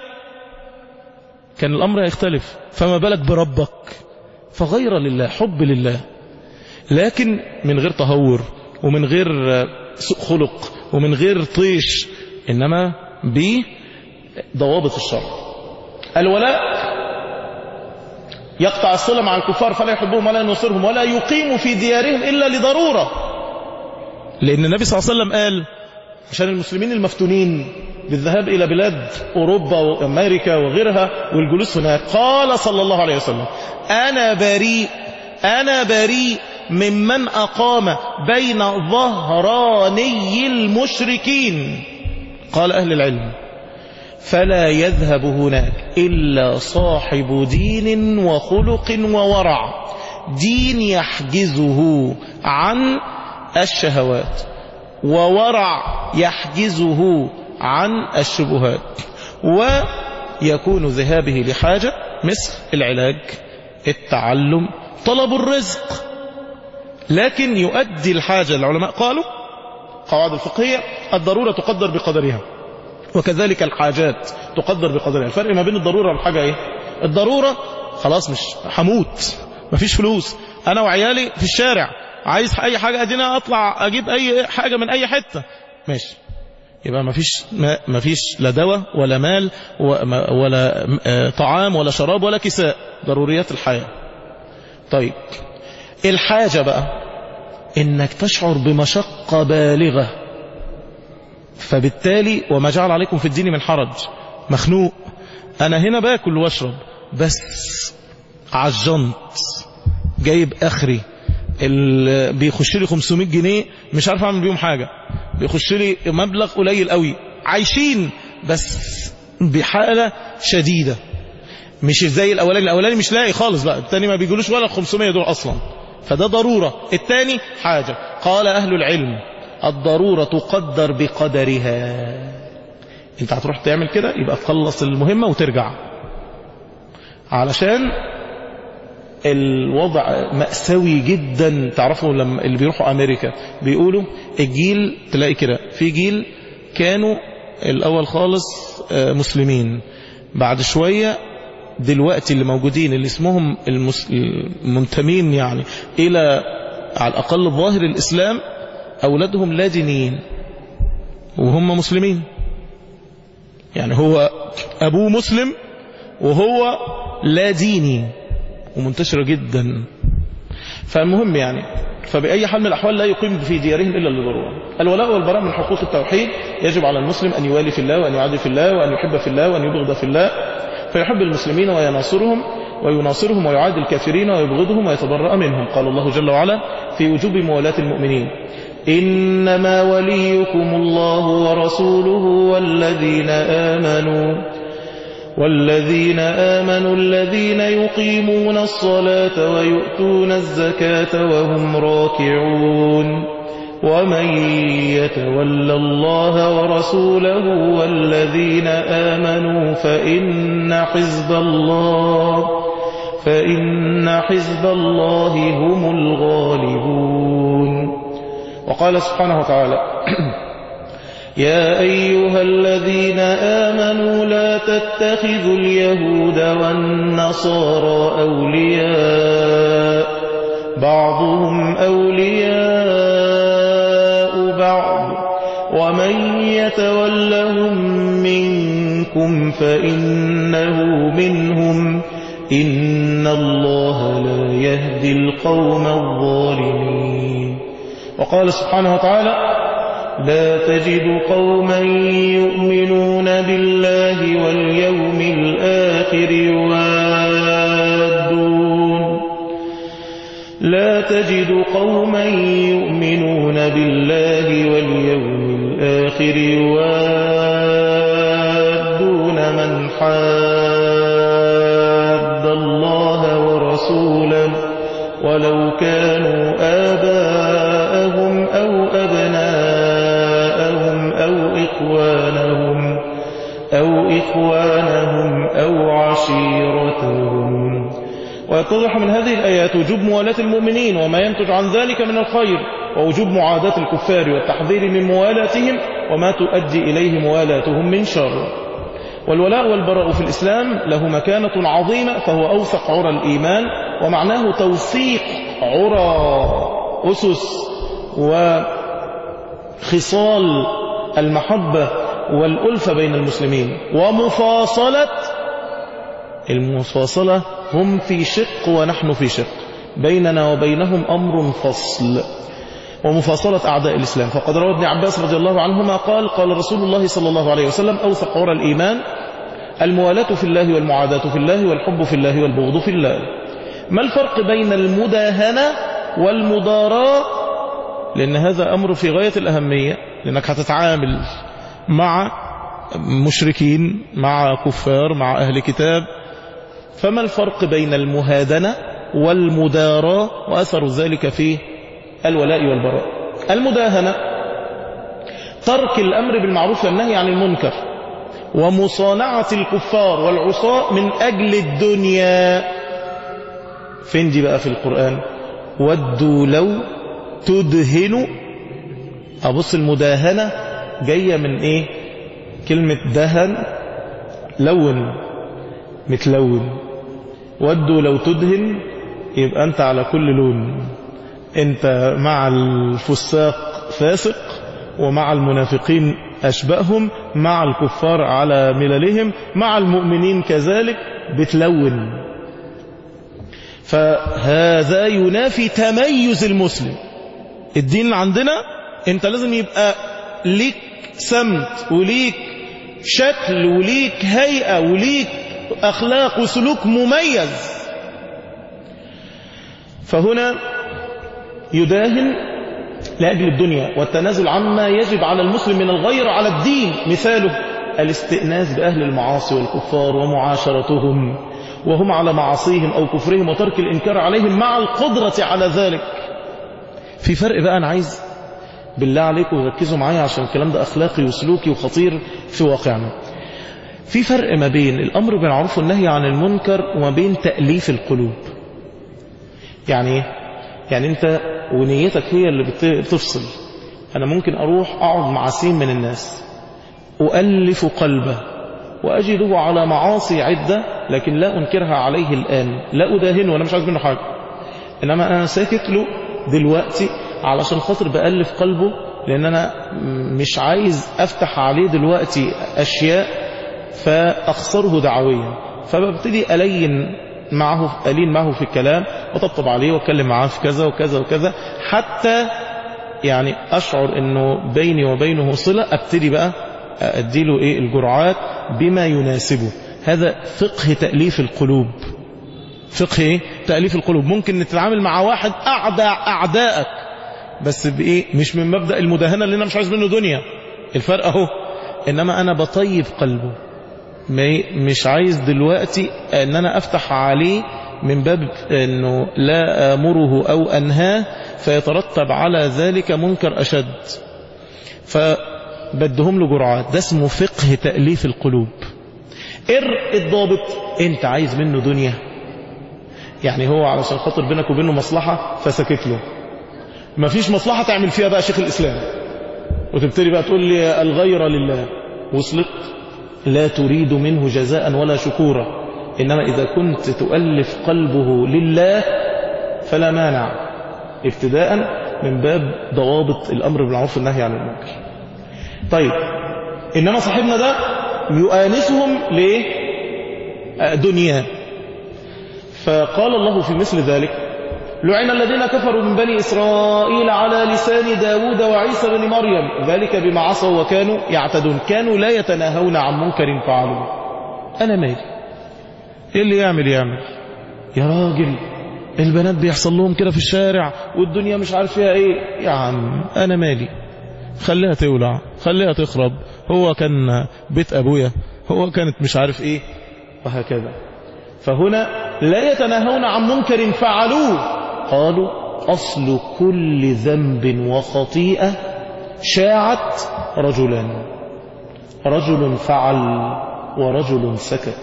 كان الامر هيختلف فما بالك بربك فغير لله حب لله لكن من غير تهور ومن غير سوء خلق ومن غير طيش انما بضوابط الشرع الولاء يقطع الصلة مع الكفار فلا يحبهم ولا ينصرهم ولا يقيم في ديارهم إلا لضرورة لأن النبي صلى الله عليه وسلم قال عشان المسلمين المفتونين بالذهاب إلى بلاد أوروبا وأمريكا وغيرها والجلوس هناك قال صلى الله عليه وسلم أنا بريء أنا بريء ممن أقام بين ظهراني المشركين قال أهل العلم فلا يذهب هناك إلا صاحب دين وخلق وورع دين يحجزه عن الشهوات وورع يحجزه عن الشبهات ويكون ذهابه لحاجة مثل العلاج التعلم طلب الرزق لكن يؤدي الحاجة العلماء قالوا قواعد الفقهية الضرورة تقدر بقدرها وكذلك الحاجات تقدر بقدرها الفرق ما بين الضرورة والحاجة ايه الضرورة خلاص مش هموت مفيش فلوس انا وعيالي في الشارع عايز اي حاجة ادينا اطلع اجيب اي حاجة من اي حتة ماشي يبقى مفيش ما مفيش لا دواء ولا مال ولا طعام ولا شراب ولا كساء ضروريات الحياة طيب الحاجة بقى انك تشعر بمشقة بالغة فبالتالي وما جعل عليكم في الدين من حرج مخنوق انا هنا باكل واشرب بس عجنت جايب اخري بيخش لي 500 جنيه مش عارف اعمل بيهم حاجة بيخش لي مبلغ قليل قوي عايشين بس بحالة شديدة مش زي الاولاني الاولاني مش لاقي خالص بقى الثاني ما بيجولوش ولا ال 500 دول اصلا فده ضرورة الثاني حاجة قال اهل العلم الضرورة تقدر بقدرها انت هتروح تعمل كده يبقى تخلص المهمة وترجع علشان الوضع مأساوي جدا تعرفوا لما اللي بيروحوا أمريكا بيقولوا الجيل تلاقي كده في جيل كانوا الأول خالص مسلمين بعد شوية دلوقتي اللي موجودين اللي اسمهم المنتمين يعني إلى على الأقل ظاهر الإسلام أولادهم لا دينيين وهم مسلمين يعني هو أبوه مسلم وهو لا ديني ومنتشرة جدا فالمهم يعني فبأي حال من الأحوال لا يقيم في ديارهم إلا لضرورة الولاء والبراء من حقوق التوحيد يجب على المسلم أن يوالي في الله وأن يعادي في الله وأن يحب في الله وأن يبغض في الله فيحب المسلمين ويناصرهم ويناصرهم ويعادي الكافرين ويبغضهم ويتبرأ منهم قال الله جل وعلا في وجوب موالاة المؤمنين إنما وليكم الله ورسوله والذين آمنوا والذين آمنوا الذين يقيمون الصلاة ويؤتون الزكاة وهم راكعون ومن يتول الله ورسوله والذين آمنوا فإن حزب الله فإن حزب الله هم الغالبون وقال سبحانه وتعالى يا أيها الذين آمنوا لا تتخذوا اليهود والنصارى أولياء بعضهم أولياء بعض ومن يتولهم منكم فإنه منهم إن الله لا يهدي القوم الظالمين وقال سبحانه وتعالى لا تجد قوما يؤمنون بالله واليوم الآخر يوادون لا تجد قوما يؤمنون بالله واليوم الآخر يوادون من حاد الله ورسوله ولو كانوا آباءهم أو أبناءهم أو إخوانهم أو إخوانهم أو عشيرتهم ويتضح من هذه الآيات وجوب موالاة المؤمنين وما ينتج عن ذلك من الخير ووجوب معاداة الكفار والتحذير من موالاتهم وما تؤدي إليه موالاتهم من شر والولاء والبراء في الإسلام له مكانة عظيمة فهو أوثق عرى الإيمان ومعناه توثيق عرى أسس وخصال المحبة والألفة بين المسلمين ومفاصلة المفاصلة هم في شق ونحن في شق بيننا وبينهم أمر فصل ومفاصلة أعداء الإسلام فقد روى ابن عباس رضي الله عنهما قال قال رسول الله صلى الله عليه وسلم أوثق عرى الإيمان الموالاة في الله والمعاداة في الله والحب في الله والبغض في الله ما الفرق بين المداهنة والمداراة لأن هذا أمر في غاية الأهمية لأنك هتتعامل مع مشركين مع كفار مع أهل كتاب فما الفرق بين المهادنة والمداراة وأثر ذلك في الولاء والبراء المداهنة ترك الأمر بالمعروف والنهي عن المنكر ومصانعة الكفار والعصاة من أجل الدنيا فين دي بقى في القرآن ودوا لو تدهن أبص المداهنة جاية من إيه كلمة دهن لون متلون ودوا لو تدهن يبقى أنت على كل لون أنت مع الفساق فاسق ومع المنافقين أشبههم مع الكفار على مللهم مع المؤمنين كذلك بتلون فهذا ينافي تميز المسلم الدين اللي عندنا انت لازم يبقى ليك سمت وليك شكل وليك هيئة وليك أخلاق وسلوك مميز فهنا يداهن لأجل الدنيا والتنازل عما يجب على المسلم من الغير على الدين مثاله الاستئناس بأهل المعاصي والكفار ومعاشرتهم وهم على معاصيهم أو كفرهم وترك الإنكار عليهم مع القدرة على ذلك في فرق بقى أنا عايز بالله عليكم ركزوا معايا عشان الكلام ده أخلاقي وسلوكي وخطير في واقعنا في فرق ما بين الأمر بالمعروف والنهي عن المنكر وما بين تأليف القلوب يعني ايه؟ يعني انت ونيتك هي اللي بتفصل انا ممكن اروح اقعد مع سين من الناس أؤلف قلبه وأجده على معاصي عدة لكن لا أنكرها عليه الآن لا أداهنه وأنا مش عايز منه حاجة إنما أنا ساكت له دلوقتي علشان خاطر بألف قلبه لأن أنا مش عايز أفتح عليه دلوقتي أشياء فأخسره دعويا فببتدي ألين معه ألين معه في الكلام وطبطب عليه وأتكلم معاه في كذا وكذا وكذا حتى يعني أشعر أنه بيني وبينه صلة أبتدي بقى أديله إيه الجرعات بما يناسبه هذا فقه تأليف القلوب فقه إيه؟ تأليف القلوب ممكن نتعامل مع واحد أعدى أعدائك بس بإيه مش من مبدأ المداهنة اللي أنا مش عايز منه دنيا الفرق أهو إنما أنا بطيب قلبه مش عايز دلوقتي أن أنا أفتح عليه من باب أنه لا أمره أو أنهاه فيترتب على ذلك منكر أشد فبدهم له جرعات ده اسمه فقه تأليف القلوب إر الضابط أنت عايز منه دنيا يعني هو علشان خاطر بينك وبينه مصلحة فسكت له ما فيش مصلحة تعمل فيها بقى شيخ الإسلام وتبتدي بقى تقول لي الغير لله وصلت لا تريد منه جزاء ولا شكورا إنما إذا كنت تؤلف قلبه لله فلا مانع ابتداء من باب ضوابط الأمر بالمعروف والنهي عن المنكر طيب إنما صاحبنا ده يؤانسهم لدنيا فقال الله في مثل ذلك لعن الذين كفروا من بني إسرائيل على لسان داود وعيسى بن مريم ذلك بما عصوا وكانوا يعتدون كانوا لا يتناهون عن منكر فعلوه أنا مالي إيه اللي يعمل يعمل يا راجل البنات بيحصل لهم كده في الشارع والدنيا مش عارف فيها ايه يا عم انا مالي خليها تولع خليها تخرب هو كان بيت ابويا هو كانت مش عارف ايه وهكذا فهنا لا يتناهون عن منكر فعلوه قالوا أصل كل ذنب وخطيئة شاعت رجلان رجل فعل ورجل سكت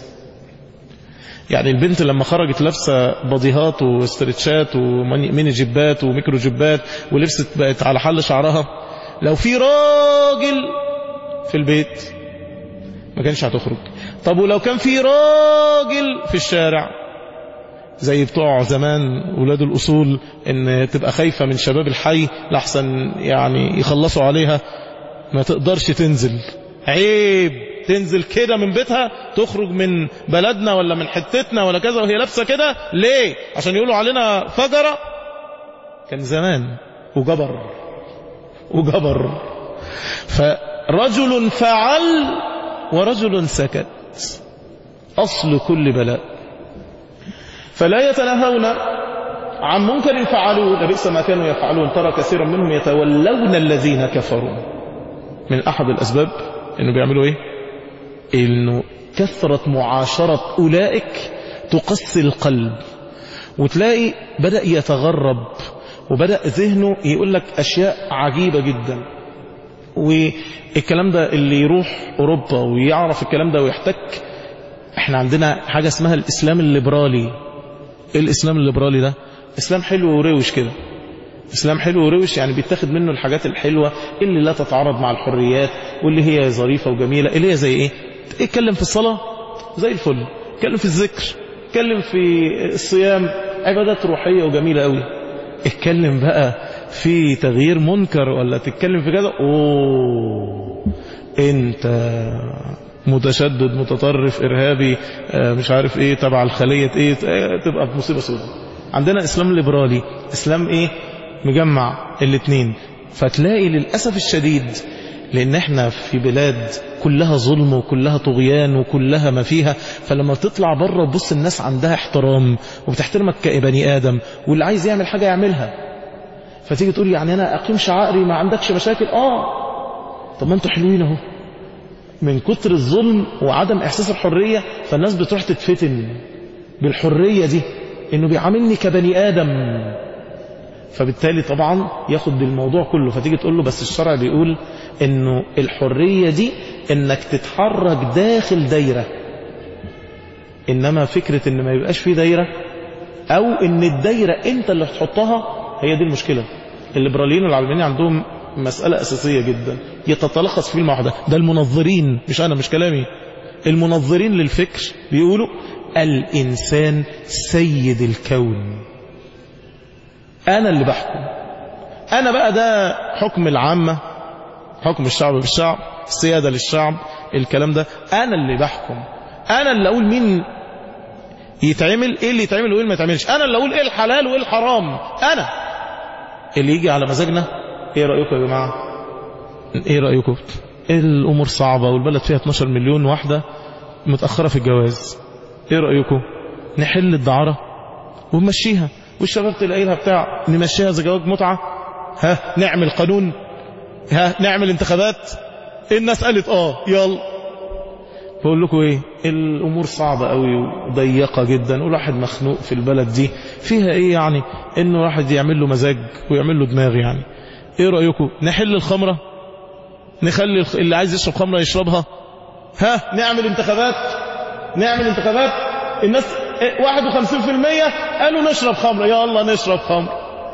يعني البنت لما خرجت لابسه بضيهات واسترتشات وميني جيبات وميكرو جيبات ولبست بقت على حل شعرها لو في راجل في البيت ما كانش هتخرج طب ولو كان في راجل في الشارع زي بتوع زمان ولاد الأصول ان تبقى خايفة من شباب الحي لحسن يعني يخلصوا عليها ما تقدرش تنزل عيب تنزل كده من بيتها تخرج من بلدنا ولا من حتتنا ولا كذا وهي لابسه كده ليه عشان يقولوا علينا فجرة كان زمان وجبر وجبر فرجل فعل ورجل سكت أصل كل بلاء فلا يتناهون عن منكر فعلوه لبئس ما كانوا يفعلون ترى كثيرا منهم يتولون الذين كفروا من أحد الأسباب إنه بيعملوا إيه إنه كثرة معاشرة أولئك تقسي القلب وتلاقي بدأ يتغرب وبدأ ذهنه يقول لك أشياء عجيبة جدا والكلام ده اللي يروح أوروبا ويعرف الكلام ده ويحتك احنا عندنا حاجة اسمها الإسلام الليبرالي ايه الإسلام الليبرالي ده إسلام حلو وروش كده إسلام حلو وروش يعني بيتاخد منه الحاجات الحلوة اللي لا تتعارض مع الحريات واللي هي ظريفة وجميلة اللي هي زي ايه اتكلم في الصلاة زي الفل اتكلم في الذكر اتكلم في الصيام عبادات روحية وجميلة قوي اتكلم بقى في تغيير منكر ولا تتكلم في كذا اوه انت متشدد متطرف ارهابي اه مش عارف ايه تبع الخلية ايه اه تبقى في مصيبة سوداء عندنا اسلام ليبرالي اسلام ايه مجمع الاثنين فتلاقي للأسف الشديد لأن احنا في بلاد كلها ظلم وكلها طغيان وكلها ما فيها فلما تطلع بره وبص الناس عندها احترام وبتحترمك كبني آدم واللي عايز يعمل حاجة يعملها فتيجي تقول يعني أنا أقيم شعائري ما عندكش مشاكل آه طب ما انتوا حلوين اهو من كتر الظلم وعدم إحساس الحرية فالناس بتروح تتفتن بالحرية دي إنه بيعاملني كبني آدم فبالتالي طبعا ياخد الموضوع كله فتيجي تقول له بس الشرع بيقول انه الحرية دي انك تتحرك داخل دايرة انما فكرة ان ما يبقاش في دايرة او ان الدايرة انت اللي هتحطها هي دي المشكلة الليبراليين والعلمانيين عندهم مسألة أساسية جدا يتتلخص في المعنى ده ده المنظرين مش أنا مش كلامي المنظرين للفكر بيقولوا الإنسان سيد الكون أنا اللي بحكم أنا بقى ده حكم العامة حكم الشعب بالشعب السيادة للشعب الكلام ده أنا اللي بحكم أنا اللي أقول مين يتعمل إيه اللي يتعمل وإيه اللي ما يتعملش أنا اللي أقول إيه الحلال وإيه الحرام أنا اللي يجي على مزاجنا إيه رأيكم يا جماعة إيه رأيكم الأمور صعبة والبلد فيها 12 مليون واحدة متأخرة في الجواز إيه رأيكم نحل الدعارة ونمشيها والشباب تلاقي لها بتاع نمشيها زواج متعة ها نعمل قانون ها نعمل انتخابات الناس قالت اه يلا بقول لكم ايه الامور صعبة قوي وضيقة جدا والواحد مخنوق في البلد دي فيها ايه يعني انه واحد يعمل له مزاج ويعمل له دماغ يعني ايه رأيكم نحل الخمرة نخلي اللي عايز يشرب خمرة يشربها ها نعمل انتخابات نعمل انتخابات الناس 51% قالوا نشرب خمر يا الله نشرب خمر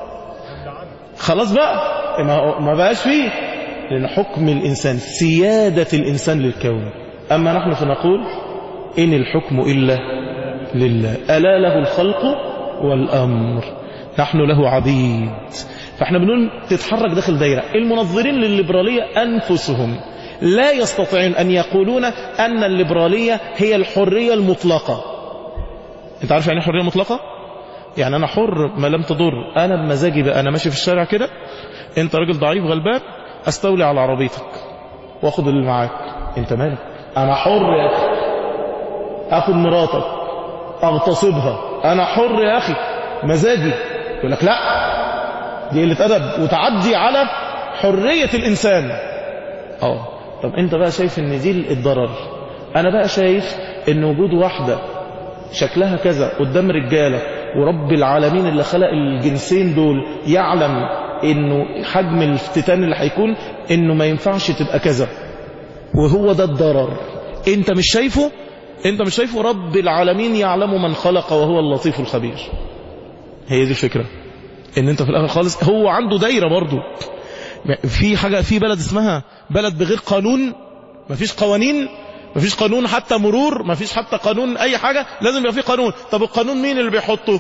خلاص بقى ما, ما بقاش فيه لأن حكم الإنسان سيادة الإنسان للكون أما نحن فنقول إن الحكم إلا لله ألا له الخلق والأمر نحن له عبيد فاحنا بنقول تتحرك داخل دايرة المنظرين للليبرالية أنفسهم لا يستطيعون أن يقولون أن الليبرالية هي الحرية المطلقة انت عارف يعني حرية مطلقة يعني انا حر ما لم تضر انا بمزاجي بقى انا ماشي في الشارع كده انت راجل ضعيف غلبان استولي على عربيتك واخد اللي معاك انت مالك انا حر يا اخي اخد مراتك اغتصبها انا حر يا اخي مزاجي يقول لك لا دي قله ادب وتعدي على حرية الانسان اه طب انت بقى شايف ان دي الضرر انا بقى شايف ان وجود واحدة شكلها كذا قدام رجالة ورب العالمين اللي خلق الجنسين دول يعلم انه حجم الافتتان اللي هيكون انه ما ينفعش تبقى كذا وهو ده الضرر انت مش شايفه انت مش شايفه رب العالمين يعلم من خلق وهو اللطيف الخبير هي دي الفكرة ان انت في الاخر خالص هو عنده دايرة برضو في حاجة في بلد اسمها بلد بغير قانون مفيش قوانين مفيش قانون حتى مرور مفيش حتى قانون اي حاجة لازم يبقى في قانون طب القانون مين اللي بيحطه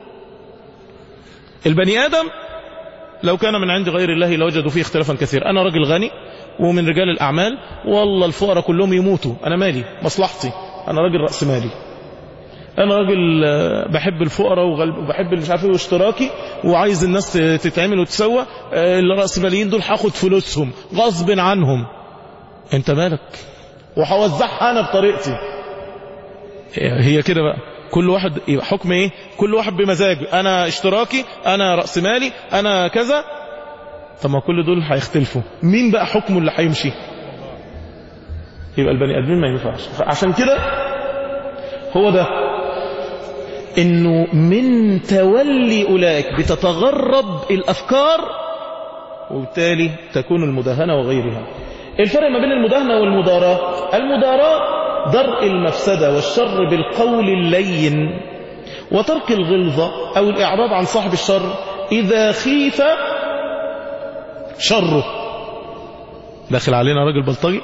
البني ادم لو كان من عند غير الله لوجدوا فيه اختلافا كثيرا انا راجل غني ومن رجال الاعمال والله الفقراء كلهم يموتوا انا مالي مصلحتي انا راجل راس مالي انا راجل بحب الفقراء وبحب مش عارف ايه واشتراكي وعايز الناس تتعمل وتسوى الراس ماليين دول هاخد فلوسهم غصب عنهم انت مالك وهوزعها انا بطريقتي هي كده بقى كل واحد يبقى حكم ايه كل واحد بمزاجه انا اشتراكي انا راس مالي انا كذا طب ما كل دول هيختلفوا مين بقى حكمه اللي هيمشي يبقى البني ادمين ما ينفعش عشان كده هو ده انه من تولي اولئك بتتغرب الافكار وبالتالي تكون المداهنه وغيرها الفرق ما بين المداهنه والمداراة المداراة درء المفسده والشر بالقول اللين وترك الغلظه او الاعراض عن صاحب الشر اذا خيف شره داخل علينا راجل بلطجي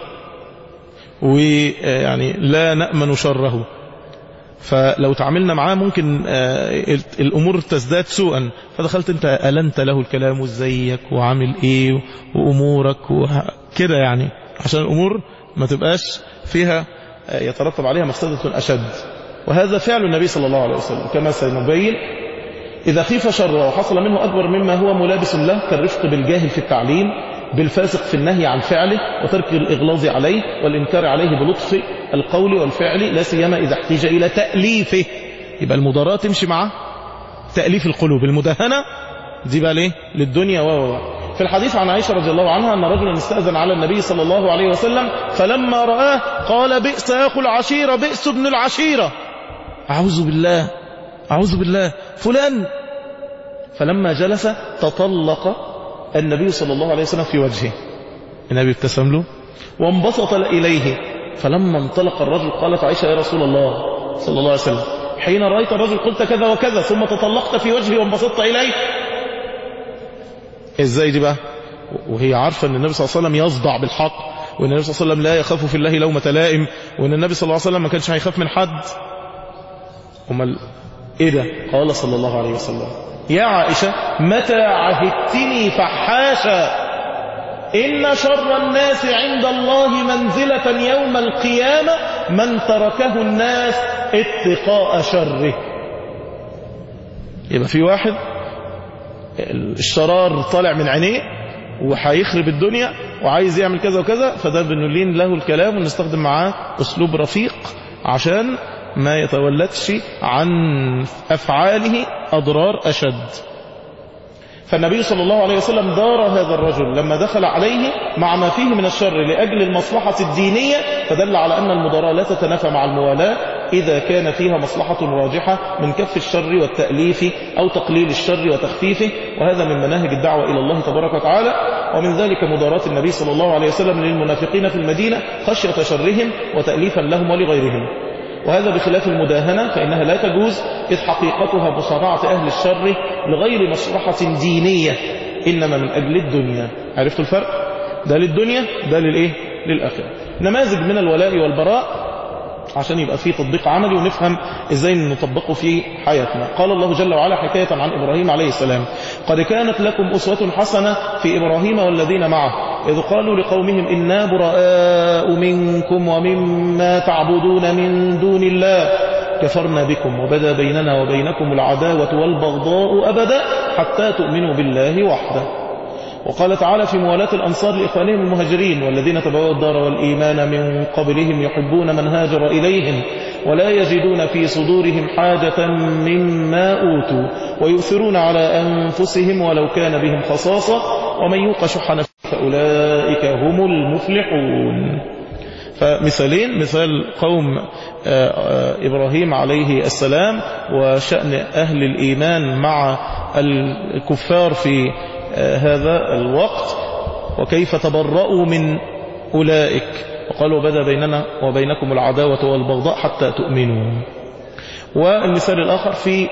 ويعني لا نأمن شره فلو تعاملنا معاه ممكن الأمور تزداد سوءا فدخلت انت ألنت له الكلام وازيك وعامل ايه وأمورك وكده يعني عشان الأمور ما تبقاش فيها يترتب عليها مفسدة أشد وهذا فعل النبي صلى الله عليه وسلم كما سنبين إذا خيف شره وحصل منه أكبر مما هو ملابس له كالرفق بالجاهل في التعليم بالفاسق في النهي عن فعله وترك الإغلاظ عليه والإنكار عليه بلطف القول والفعل لا سيما إذا احتاج إلى تأليفه يبقى المضاراة تمشي معه تأليف القلوب المدهنة دي بقى ليه للدنيا و في الحديث عن عائشة رضي الله عنها أن رجلا استأذن على النبي صلى الله عليه وسلم فلما رآه قال بئس أخو العشيرة بئس ابن العشيرة أعوذ بالله أعوذ بالله فلان فلما جلس تطلق النبي صلى الله عليه وسلم في وجهه النبي ابتسم له وانبسط إليه فلما انطلق الرجل قالت عائشة يا رسول الله صلى الله عليه وسلم حين رأيت الرجل قلت كذا وكذا ثم تطلقت في وجهه وانبسطت إليه ازاي دي بقى وهي عارفة ان النبي صلى الله عليه وسلم يصدع بالحق وان النبي صلى الله عليه وسلم لا يخاف في الله لومة لائم وان النبي صلى الله عليه وسلم ما كانش هيخاف من حد امال ايه ده قال صلى الله عليه وسلم يا عائشة متى عهدتني فحاشا إن شر الناس عند الله منزلة يوم القيامة من تركه الناس اتقاء شره يبقى في واحد الشرار طالع من عينيه وهيخرب الدنيا وعايز يعمل كذا وكذا فده بنلين له الكلام ونستخدم معاه أسلوب رفيق عشان ما يتولدش عن أفعاله أضرار أشد فالنبي صلى الله عليه وسلم دار هذا الرجل لما دخل عليه مع ما فيه من الشر لأجل المصلحة الدينية فدل على أن المداراة لا تتنافى مع الموالاة إذا كان فيها مصلحة راجحة من كف الشر والتأليف أو تقليل الشر وتخفيفه وهذا من مناهج الدعوة إلى الله تبارك وتعالى ومن ذلك مداراة النبي صلى الله عليه وسلم للمنافقين في المدينة خشية شرهم وتأليفا لهم ولغيرهم وهذا بخلاف المداهنة فإنها لا تجوز إذ حقيقتها مصارعة أهل الشر لغير مصلحة دينية إنما من أجل الدنيا عرفتوا الفرق؟ ده للدنيا ده للإيه؟ للآخرة نماذج من الولاء والبراء عشان يبقى فيه تطبيق عملي ونفهم ازاي نطبقه في حياتنا قال الله جل وعلا حكاية عن إبراهيم عليه السلام قد كانت لكم أسوة حسنة في إبراهيم والذين معه إذ قالوا لقومهم إنا براء منكم ومما تعبدون من دون الله كفرنا بكم وبدا بيننا وبينكم العداوة والبغضاء أبدا حتى تؤمنوا بالله وحده وقال تعالى في موالاة الأنصار لإخوانهم المهاجرين والذين تبعوا الدار والإيمان من قبلهم يحبون من هاجر إليهم ولا يجدون في صدورهم حاجة مما أوتوا ويؤثرون على أنفسهم ولو كان بهم خصاصة ومن يوق شح نفسه فأولئك هم المفلحون فمثالين مثال قوم إبراهيم عليه السلام وشأن أهل الإيمان مع الكفار في هذا الوقت وكيف تبرأوا من أولئك وقالوا بدا بيننا وبينكم العداوة والبغضاء حتى تؤمنوا والمثال الآخر في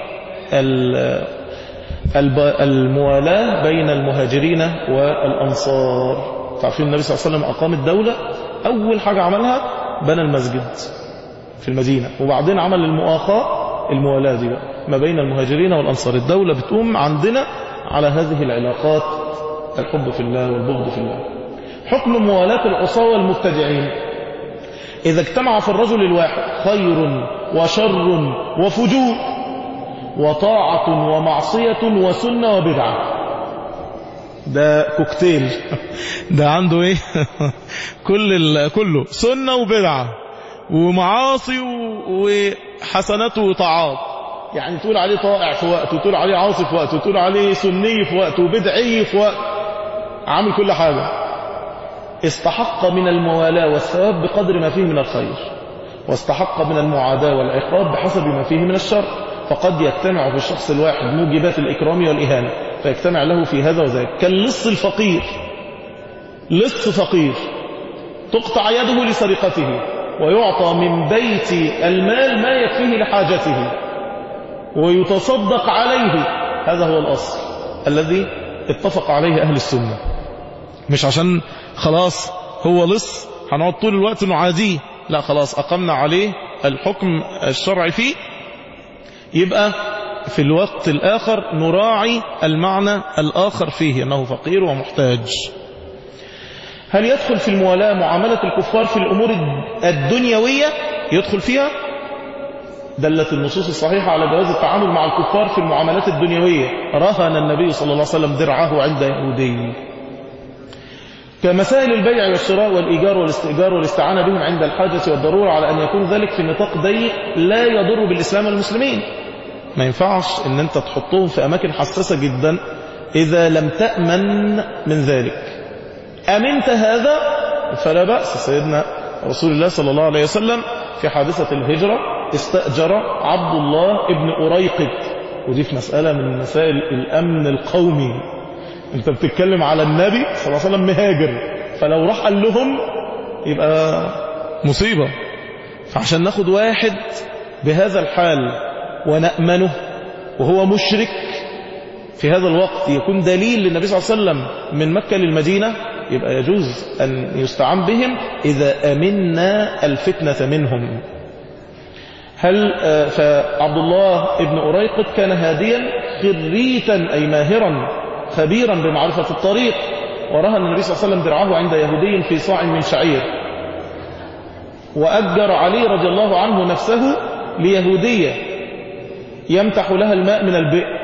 الموالاة بين المهاجرين والأنصار تعرفين النبي صلى الله عليه وسلم أقام الدولة أول حاجة عملها بنى المسجد في المدينة وبعدين عمل المؤاخاة الموالاة دي بقى ما بين المهاجرين والأنصار الدولة بتقوم عندنا على هذه العلاقات الحب في الله والبغض في الله حكم موالاة العصاة والمبتدعين إذا اجتمع في الرجل الواحد خير وشر وفجور وطاعة ومعصية وسنة وبدعة ده كوكتيل ده عنده ايه كل ال... كله سنة وبدعة ومعاصي و... وحسنات وطاعات يعني تقول عليه طائع في وقت وتقول عليه عاصي في وقت وتقول عليه سني في وقت وبدعي في وقت عامل كل حاجة استحق من الموالاة والثواب بقدر ما فيه من الخير واستحق من المعاداة والعقاب بحسب ما فيه من الشر فقد يجتمع في الشخص الواحد موجبات الإكرام والإهانة فيجتمع له في هذا وذاك كاللص الفقير لص فقير تقطع يده لسرقته ويعطى من بيت المال ما يكفيه لحاجته ويتصدق عليه هذا هو الأصل الذي اتفق عليه أهل السنة مش عشان خلاص هو لص هنقعد طول الوقت نعاديه لا خلاص أقمنا عليه الحكم الشرعي فيه يبقى في الوقت الآخر نراعي المعنى الآخر فيه أنه فقير ومحتاج هل يدخل في الموالاة معاملة الكفار في الأمور الدنيوية يدخل فيها دلت النصوص الصحيحة على جواز التعامل مع الكفار في المعاملات الدنيوية رهن النبي صلى الله عليه وسلم درعه عند يهودي كمسائل البيع والشراء والإيجار والاستئجار والاستعانة بهم عند الحاجة والضرورة على أن يكون ذلك في نطاق ضيق لا يضر بالإسلام والمسلمين ما ينفعش أن أنت تحطهم في أماكن حساسة جدا إذا لم تأمن من ذلك أمنت هذا فلا بأس سيدنا رسول الله صلى الله عليه وسلم في حادثة الهجرة استأجر عبد الله ابن أريقط ودي في مسألة من مسائل الأمن القومي انت بتتكلم على النبي صلى الله عليه وسلم مهاجر فلو راح قال لهم يبقى مصيبة فعشان ناخد واحد بهذا الحال ونأمنه وهو مشرك في هذا الوقت يكون دليل للنبي صلى الله عليه وسلم من مكة للمدينة يبقى يجوز أن يستعان بهم إذا أمنا الفتنة منهم هل فعبد الله ابن أريقط كان هاديا خريتا أي ماهرا خبيرا بمعرفة الطريق ورهن النبي صلى الله عليه وسلم درعه عند يهودي في صاع من شعير وأجر علي رضي الله عنه نفسه ليهودية يمتح لها الماء من البئر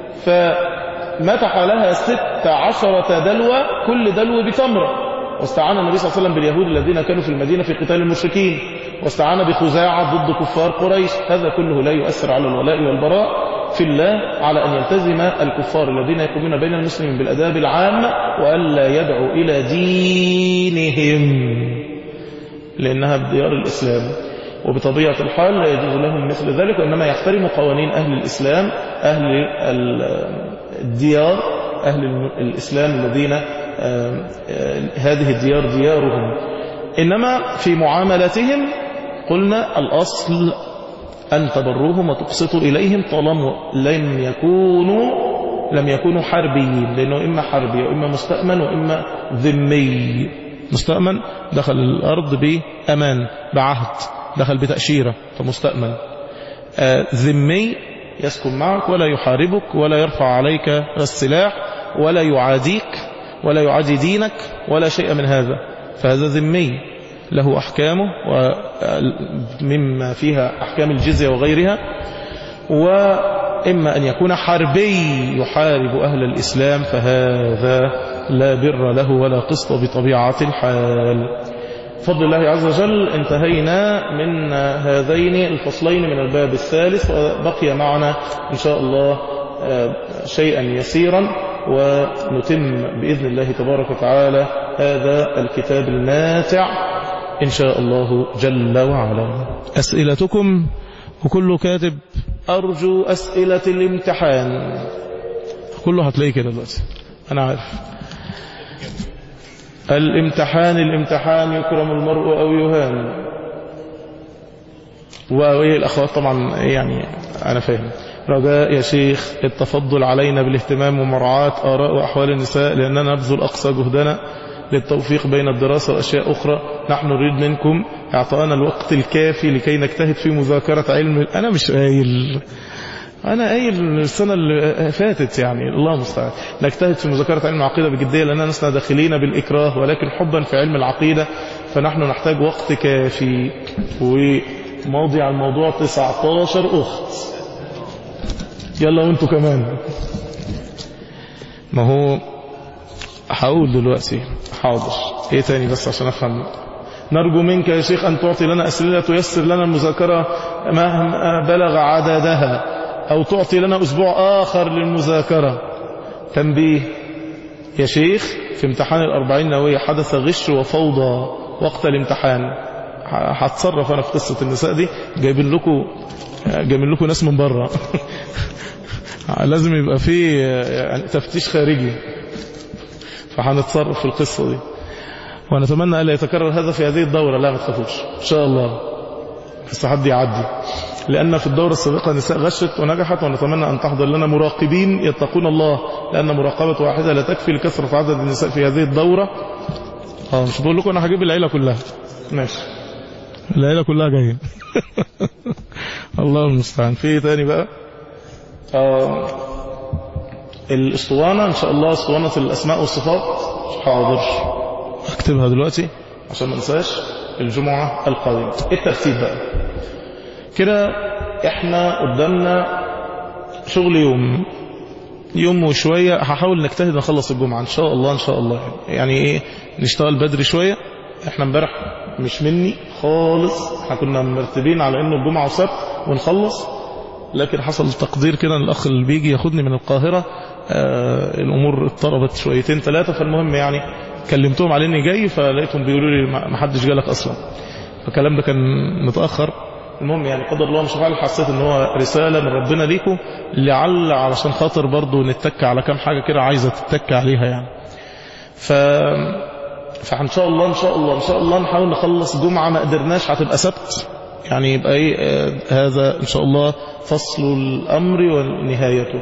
فمتح لها ست عشرة دلوة كل دلو بتمرة واستعان النبي صلى الله عليه وسلم باليهود الذين كانوا في المدينة في قتال المشركين واستعان بخزاعة ضد كفار قريش هذا كله لا يؤثر على الولاء والبراء في الله على أن يلتزم الكفار الذين يقومون بين المسلمين بالأداب العامة وألا يدعوا إلى دينهم لأنها بديار الإسلام وبطبيعة الحال لا يجوز لهم مثل ذلك وإنما يحترم قوانين أهل الإسلام أهل الديار أهل الإسلام الذين هذه الديار ديارهم إنما في معاملتهم قلنا الأصل أن تبروهم وتقسطوا إليهم طالما لم يكونوا لم يكونوا حربيين لأنه إما حربي وإما مستأمن وإما ذمي مستأمن دخل الأرض بأمان بعهد دخل بتأشيرة فمستأمن آه ذمي يسكن معك ولا يحاربك ولا يرفع عليك السلاح ولا يعاديك ولا يعادي دينك ولا شيء من هذا فهذا ذمي له أحكامه ومما فيها أحكام الجزية وغيرها وإما أن يكون حربي يحارب أهل الإسلام فهذا لا بر له ولا قسط بطبيعة الحال بفضل الله عز وجل انتهينا من هذين الفصلين من الباب الثالث وبقي معنا إن شاء الله شيئا يسيرا ونتم بإذن الله تبارك وتعالى هذا الكتاب الماتع إن شاء الله جل وعلا أسئلتكم وكل كاتب أرجو أسئلة الامتحان كله هتلاقيه كده دلوقتي أنا عارف الامتحان الامتحان يكرم المرء أو يهان وإيه الأخوات طبعا يعني أنا فاهم رجاء يا شيخ التفضل علينا بالاهتمام ومراعاة آراء وأحوال النساء لأننا نبذل أقصى جهدنا للتوفيق بين الدراسة وأشياء أخرى نحن نريد منكم إعطانا الوقت الكافي لكي نجتهد في مذاكرة علم أنا مش قايل أنا قايل السنة اللي فاتت يعني الله المستعان نجتهد في مذاكرة علم العقيدة بجدية لأننا لسنا داخلين بالإكراه ولكن حبا في علم العقيدة فنحن نحتاج وقت كافي وماضي على الموضوع 19 أخت يلا وانتوا كمان ما هو هقول دلوقتي حاضر ايه تاني بس عشان افهم نرجو منك يا شيخ ان تعطي لنا اسئله تيسر لنا المذاكره مهما بلغ عددها او تعطي لنا اسبوع اخر للمذاكره تنبيه يا شيخ في امتحان الأربعين نووية حدث غش وفوضى وقت الامتحان ه- هتصرف أنا في قصة النساء دي جايبين لكم جايبين لكم ناس من بره لازم يبقى في يعني تفتيش خارجي فهنتصرف في القصة دي ونتمنى ألا يتكرر هذا في هذه الدورة لا ما تخافوش إن شاء الله بس حد يعدي لأن في الدورة السابقة نساء غشت ونجحت ونتمنى أن تحضر لنا مراقبين يتقون الله لأن مراقبة واحدة لا تكفي لكثرة عدد النساء في هذه الدورة اه مش بقول لكم أنا هجيب العيلة كلها ماشي العيلة كلها جاية الله المستعان في ايه تاني بقى آه الاسطوانة ان شاء الله اسطوانة الاسماء والصفات حاضر اكتبها دلوقتي عشان ما انساش الجمعة القادمة الترتيب بقى كده احنا قدامنا شغل يوم يوم وشوية هحاول نجتهد نخلص الجمعة ان شاء الله ان شاء الله يعني ايه نشتغل بدري شوية احنا امبارح مش مني خالص احنا كنا مرتبين على انه الجمعة وسبت ونخلص لكن حصل تقدير كده ان الاخ اللي بيجي ياخدني من القاهرة آه الامور اضطربت شويتين ثلاثة فالمهم يعني كلمتهم على اني جاي فلقيتهم بيقولوا لي ما ما حدش جالك اصلا فالكلام ده كان متأخر المهم يعني قدر الله مش فعل حسيت ان هو رسالة من ربنا ليكم لعل علشان خاطر برضو نتك على كام حاجة كده عايزة تتك عليها يعني ف فان شاء الله ان شاء الله ان شاء الله نحاول نخلص جمعة ما قدرناش هتبقى سبت يعني يبقى ايه آه، هذا ان شاء الله فصل الامر ونهايته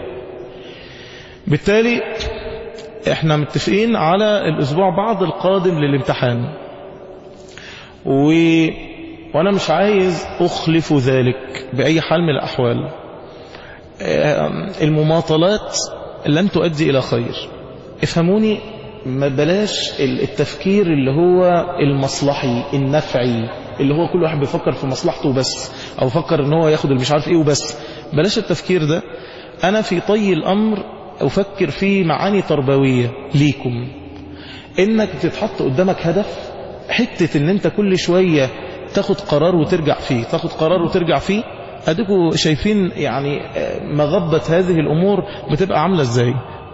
بالتالي احنا متفقين على الاسبوع بعد القادم للامتحان و... وانا مش عايز اخلف ذلك باي حال من الاحوال آم، المماطلات لن تؤدي الى خير افهموني ما بلاش التفكير اللي هو المصلحي النفعي اللي هو كل واحد بيفكر في مصلحته بس او فكر ان هو ياخد اللي مش عارف ايه وبس بلاش التفكير ده انا في طي الامر افكر في معاني تربوية ليكم انك تتحط قدامك هدف حتة ان انت كل شوية تاخد قرار وترجع فيه تاخد قرار وترجع فيه اديكوا شايفين يعني آه، مغبة هذه الامور بتبقى عاملة ازاي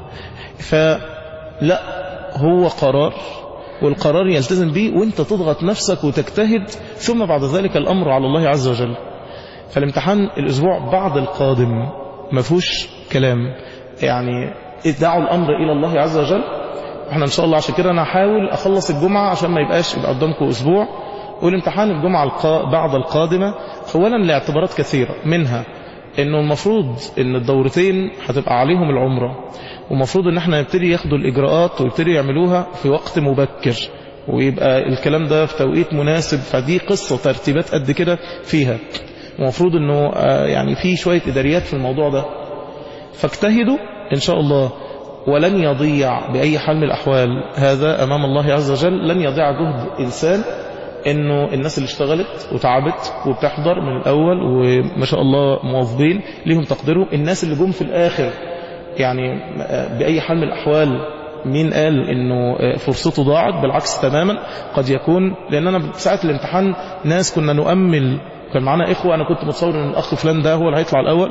فلا هو قرار والقرار يلتزم به وانت تضغط نفسك وتجتهد ثم بعد ذلك الامر على الله عز وجل فالامتحان الاسبوع بعد القادم ما فيهوش كلام يعني ادعوا الامر الى الله عز وجل احنا ان شاء الله عشان كده انا هحاول اخلص الجمعه عشان ما يبقاش يبقى قدامكم اسبوع والامتحان الجمعه القا... بعد القادمه اولا لاعتبارات كثيره منها انه المفروض ان الدورتين هتبقى عليهم العمره ومفروض ان احنا نبتدي ياخدوا الاجراءات ويبتدي يعملوها في وقت مبكر ويبقى الكلام ده في توقيت مناسب فدي قصه ترتيبات قد كده فيها ومفروض انه آه، يعني في شويه اداريات في الموضوع ده فاجتهدوا إن شاء الله ولن يضيع بأي حال من الأحوال هذا أمام الله عز وجل لن يضيع جهد إنسان إنه الناس اللي اشتغلت وتعبت وبتحضر من الأول وما شاء الله مواظبين ليهم تقديرهم الناس اللي جم في الآخر يعني بأي حال من الأحوال مين قال انه فرصته ضاعت بالعكس تماما قد يكون لان انا ساعه الامتحان ناس كنا نؤمل كان معانا اخوه انا كنت متصور ان الاخ فلان ده هو اللي هيطلع الاول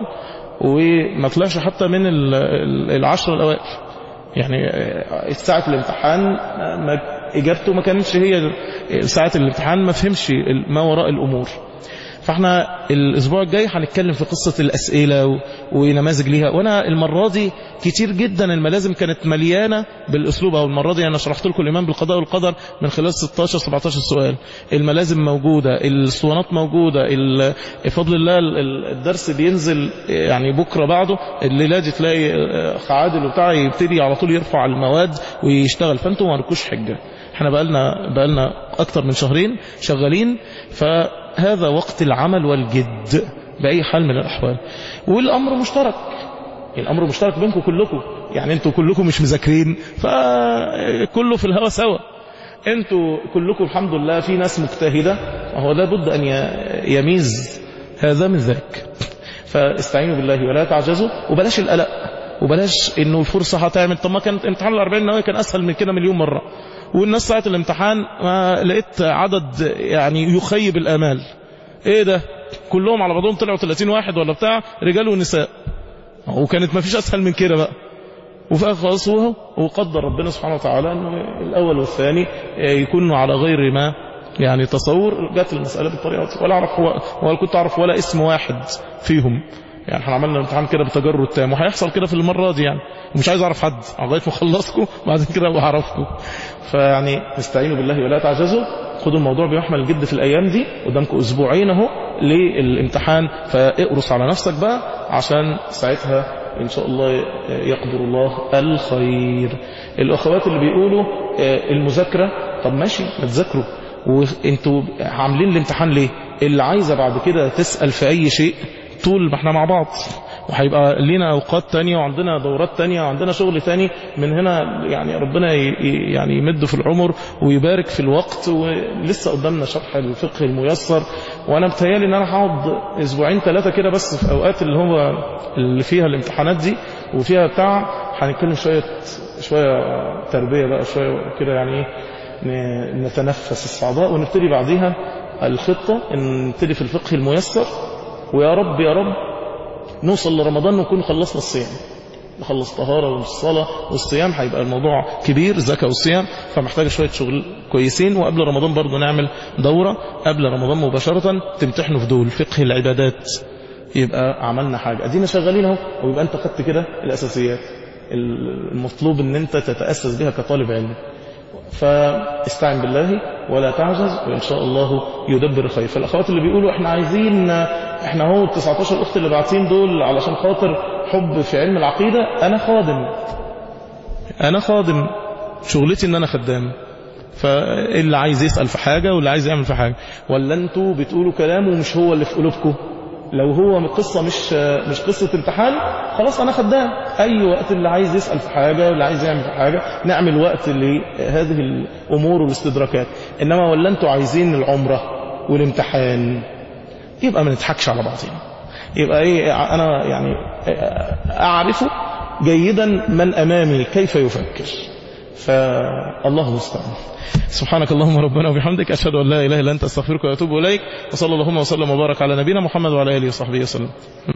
وما طلعش حتى من ال- ال- العشرة الأوائل يعني آه، ساعة الامتحان آه، ما إجابته ما كانتش هي ساعة الامتحان ما فهمش ال- ما وراء الأمور فاحنا الأسبوع الجاي هنتكلم في قصة الأسئلة و- ونماذج ليها وأنا المرة دي كتير جدا الملازم كانت مليانة بالأسلوب أو المرة دي أنا شرحت لكم الإيمان بالقضاء والقدر من خلال 16 17 سؤال الملازم موجودة الاسطوانات موجودة ال- بفضل الله ال- ال- الدرس بينزل يعني بكرة بعده الليلة دي تلاقي أخ عادل وبتاع يبتدي على طول يرفع المواد ويشتغل فانتوا ما لكوش حجة احنا بقالنا بقالنا اكتر من شهرين شغالين فهذا وقت العمل والجد بأي حال من الأحوال والأمر مشترك الأمر مشترك بينكم كلكم يعني انتوا كلكم مش مذاكرين فكله في الهوا سوا انتوا كلكم الحمد لله في ناس مجتهدة وهو لابد أن ي- يميز هذا من ذاك فاستعينوا بالله ولا تعجزوا وبلاش القلق وبلاش انه الفرصة هتعمل طب ما كان امتحان الأربعين نوايا كان أسهل من كده مليون مرة والناس ساعة الامتحان ما لقيت عدد يعني يخيب الآمال ايه ده كلهم على بعضهم طلعوا 30 واحد ولا بتاع رجال ونساء وكانت ما فيش أسهل من كده بقى وفي الاخر خلاص هو وقدر ربنا سبحانه وتعالى انه الاول والثاني يكونوا على غير ما يعني تصور جت المساله بالطريقه دي ولا اعرف هو ولا كنت اعرف ولا اسم واحد فيهم يعني احنا عملنا امتحان كده بتجرد تام وهيحصل كده في المره دي يعني ومش عايز اعرف حد لغايه ما اخلصكم بعد كده ابقى اعرفكم فيعني استعينوا بالله ولا تعجزوا خدوا الموضوع بمحمل الجد في الايام دي قدامكم اسبوعين اهو للامتحان فاقرص على نفسك بقى عشان ساعتها ان شاء الله يقدر الله الخير الاخوات اللي بيقولوا المذاكره طب ماشي ما تذاكروا وانتوا عاملين الامتحان ليه اللي عايزه بعد كده تسال في اي شيء طول ما احنا مع بعض وهيبقى لينا اوقات تانية وعندنا دورات تانية وعندنا شغل تاني من هنا يعني ربنا يعني يمد في العمر ويبارك في الوقت ولسه قدامنا شرح الفقه الميسر وانا بتهيالي ان انا هقعد اسبوعين ثلاثة كده بس في اوقات اللي هو اللي فيها الامتحانات دي وفيها بتاع هنتكلم شوية شوية تربية بقى شوية كده يعني ايه نتنفس الصعداء ونبتدي بعديها الخطة ان نبتدي في الفقه الميسر ويا رب يا رب نوصل لرمضان ونكون خلصنا الصيام نخلص طهارة والصلاة والصيام هيبقى الموضوع كبير زكاة والصيام فمحتاج شوية شغل كويسين وقبل رمضان برضو نعمل دورة قبل رمضان مباشرة تمتحنوا في دول فقه العبادات يبقى عملنا حاجة ادينا شغالين اهو ويبقى انت خدت كده الاساسيات المطلوب ان انت تتأسس بها كطالب علم فاستعن بالله ولا تعجز وإن شاء الله يدبر الخير فالأخوات اللي بيقولوا احنا عايزين احنا هو ال 19 أخت اللي باعتين دول علشان خاطر حب في علم العقيدة أنا خادم أنا خادم شغلتي إن أنا خدام فاللي عايز يسأل في حاجة واللي عايز يعمل في حاجة ولا انتوا بتقولوا كلام ومش هو اللي في قلوبكم لو هو قصة مش مش قصة امتحان خلاص أنا خدام أي وقت اللي عايز يسأل في حاجة واللي عايز يعمل في حاجة نعمل وقت لهذه الأمور والاستدراكات إنما ولا أنتوا عايزين العمرة والامتحان يبقى ما نضحكش على بعضنا يبقى إيه أنا يعني أعرف جيدا من أمامي كيف يفكر فالله المستعان سبحانك اللهم ربنا وبحمدك أشهد أن لا إله إلا أنت أستغفرك وأتوب إليك وصلى اللهم وسلم وبارك على نبينا محمد وعلى آله وصحبه وسلم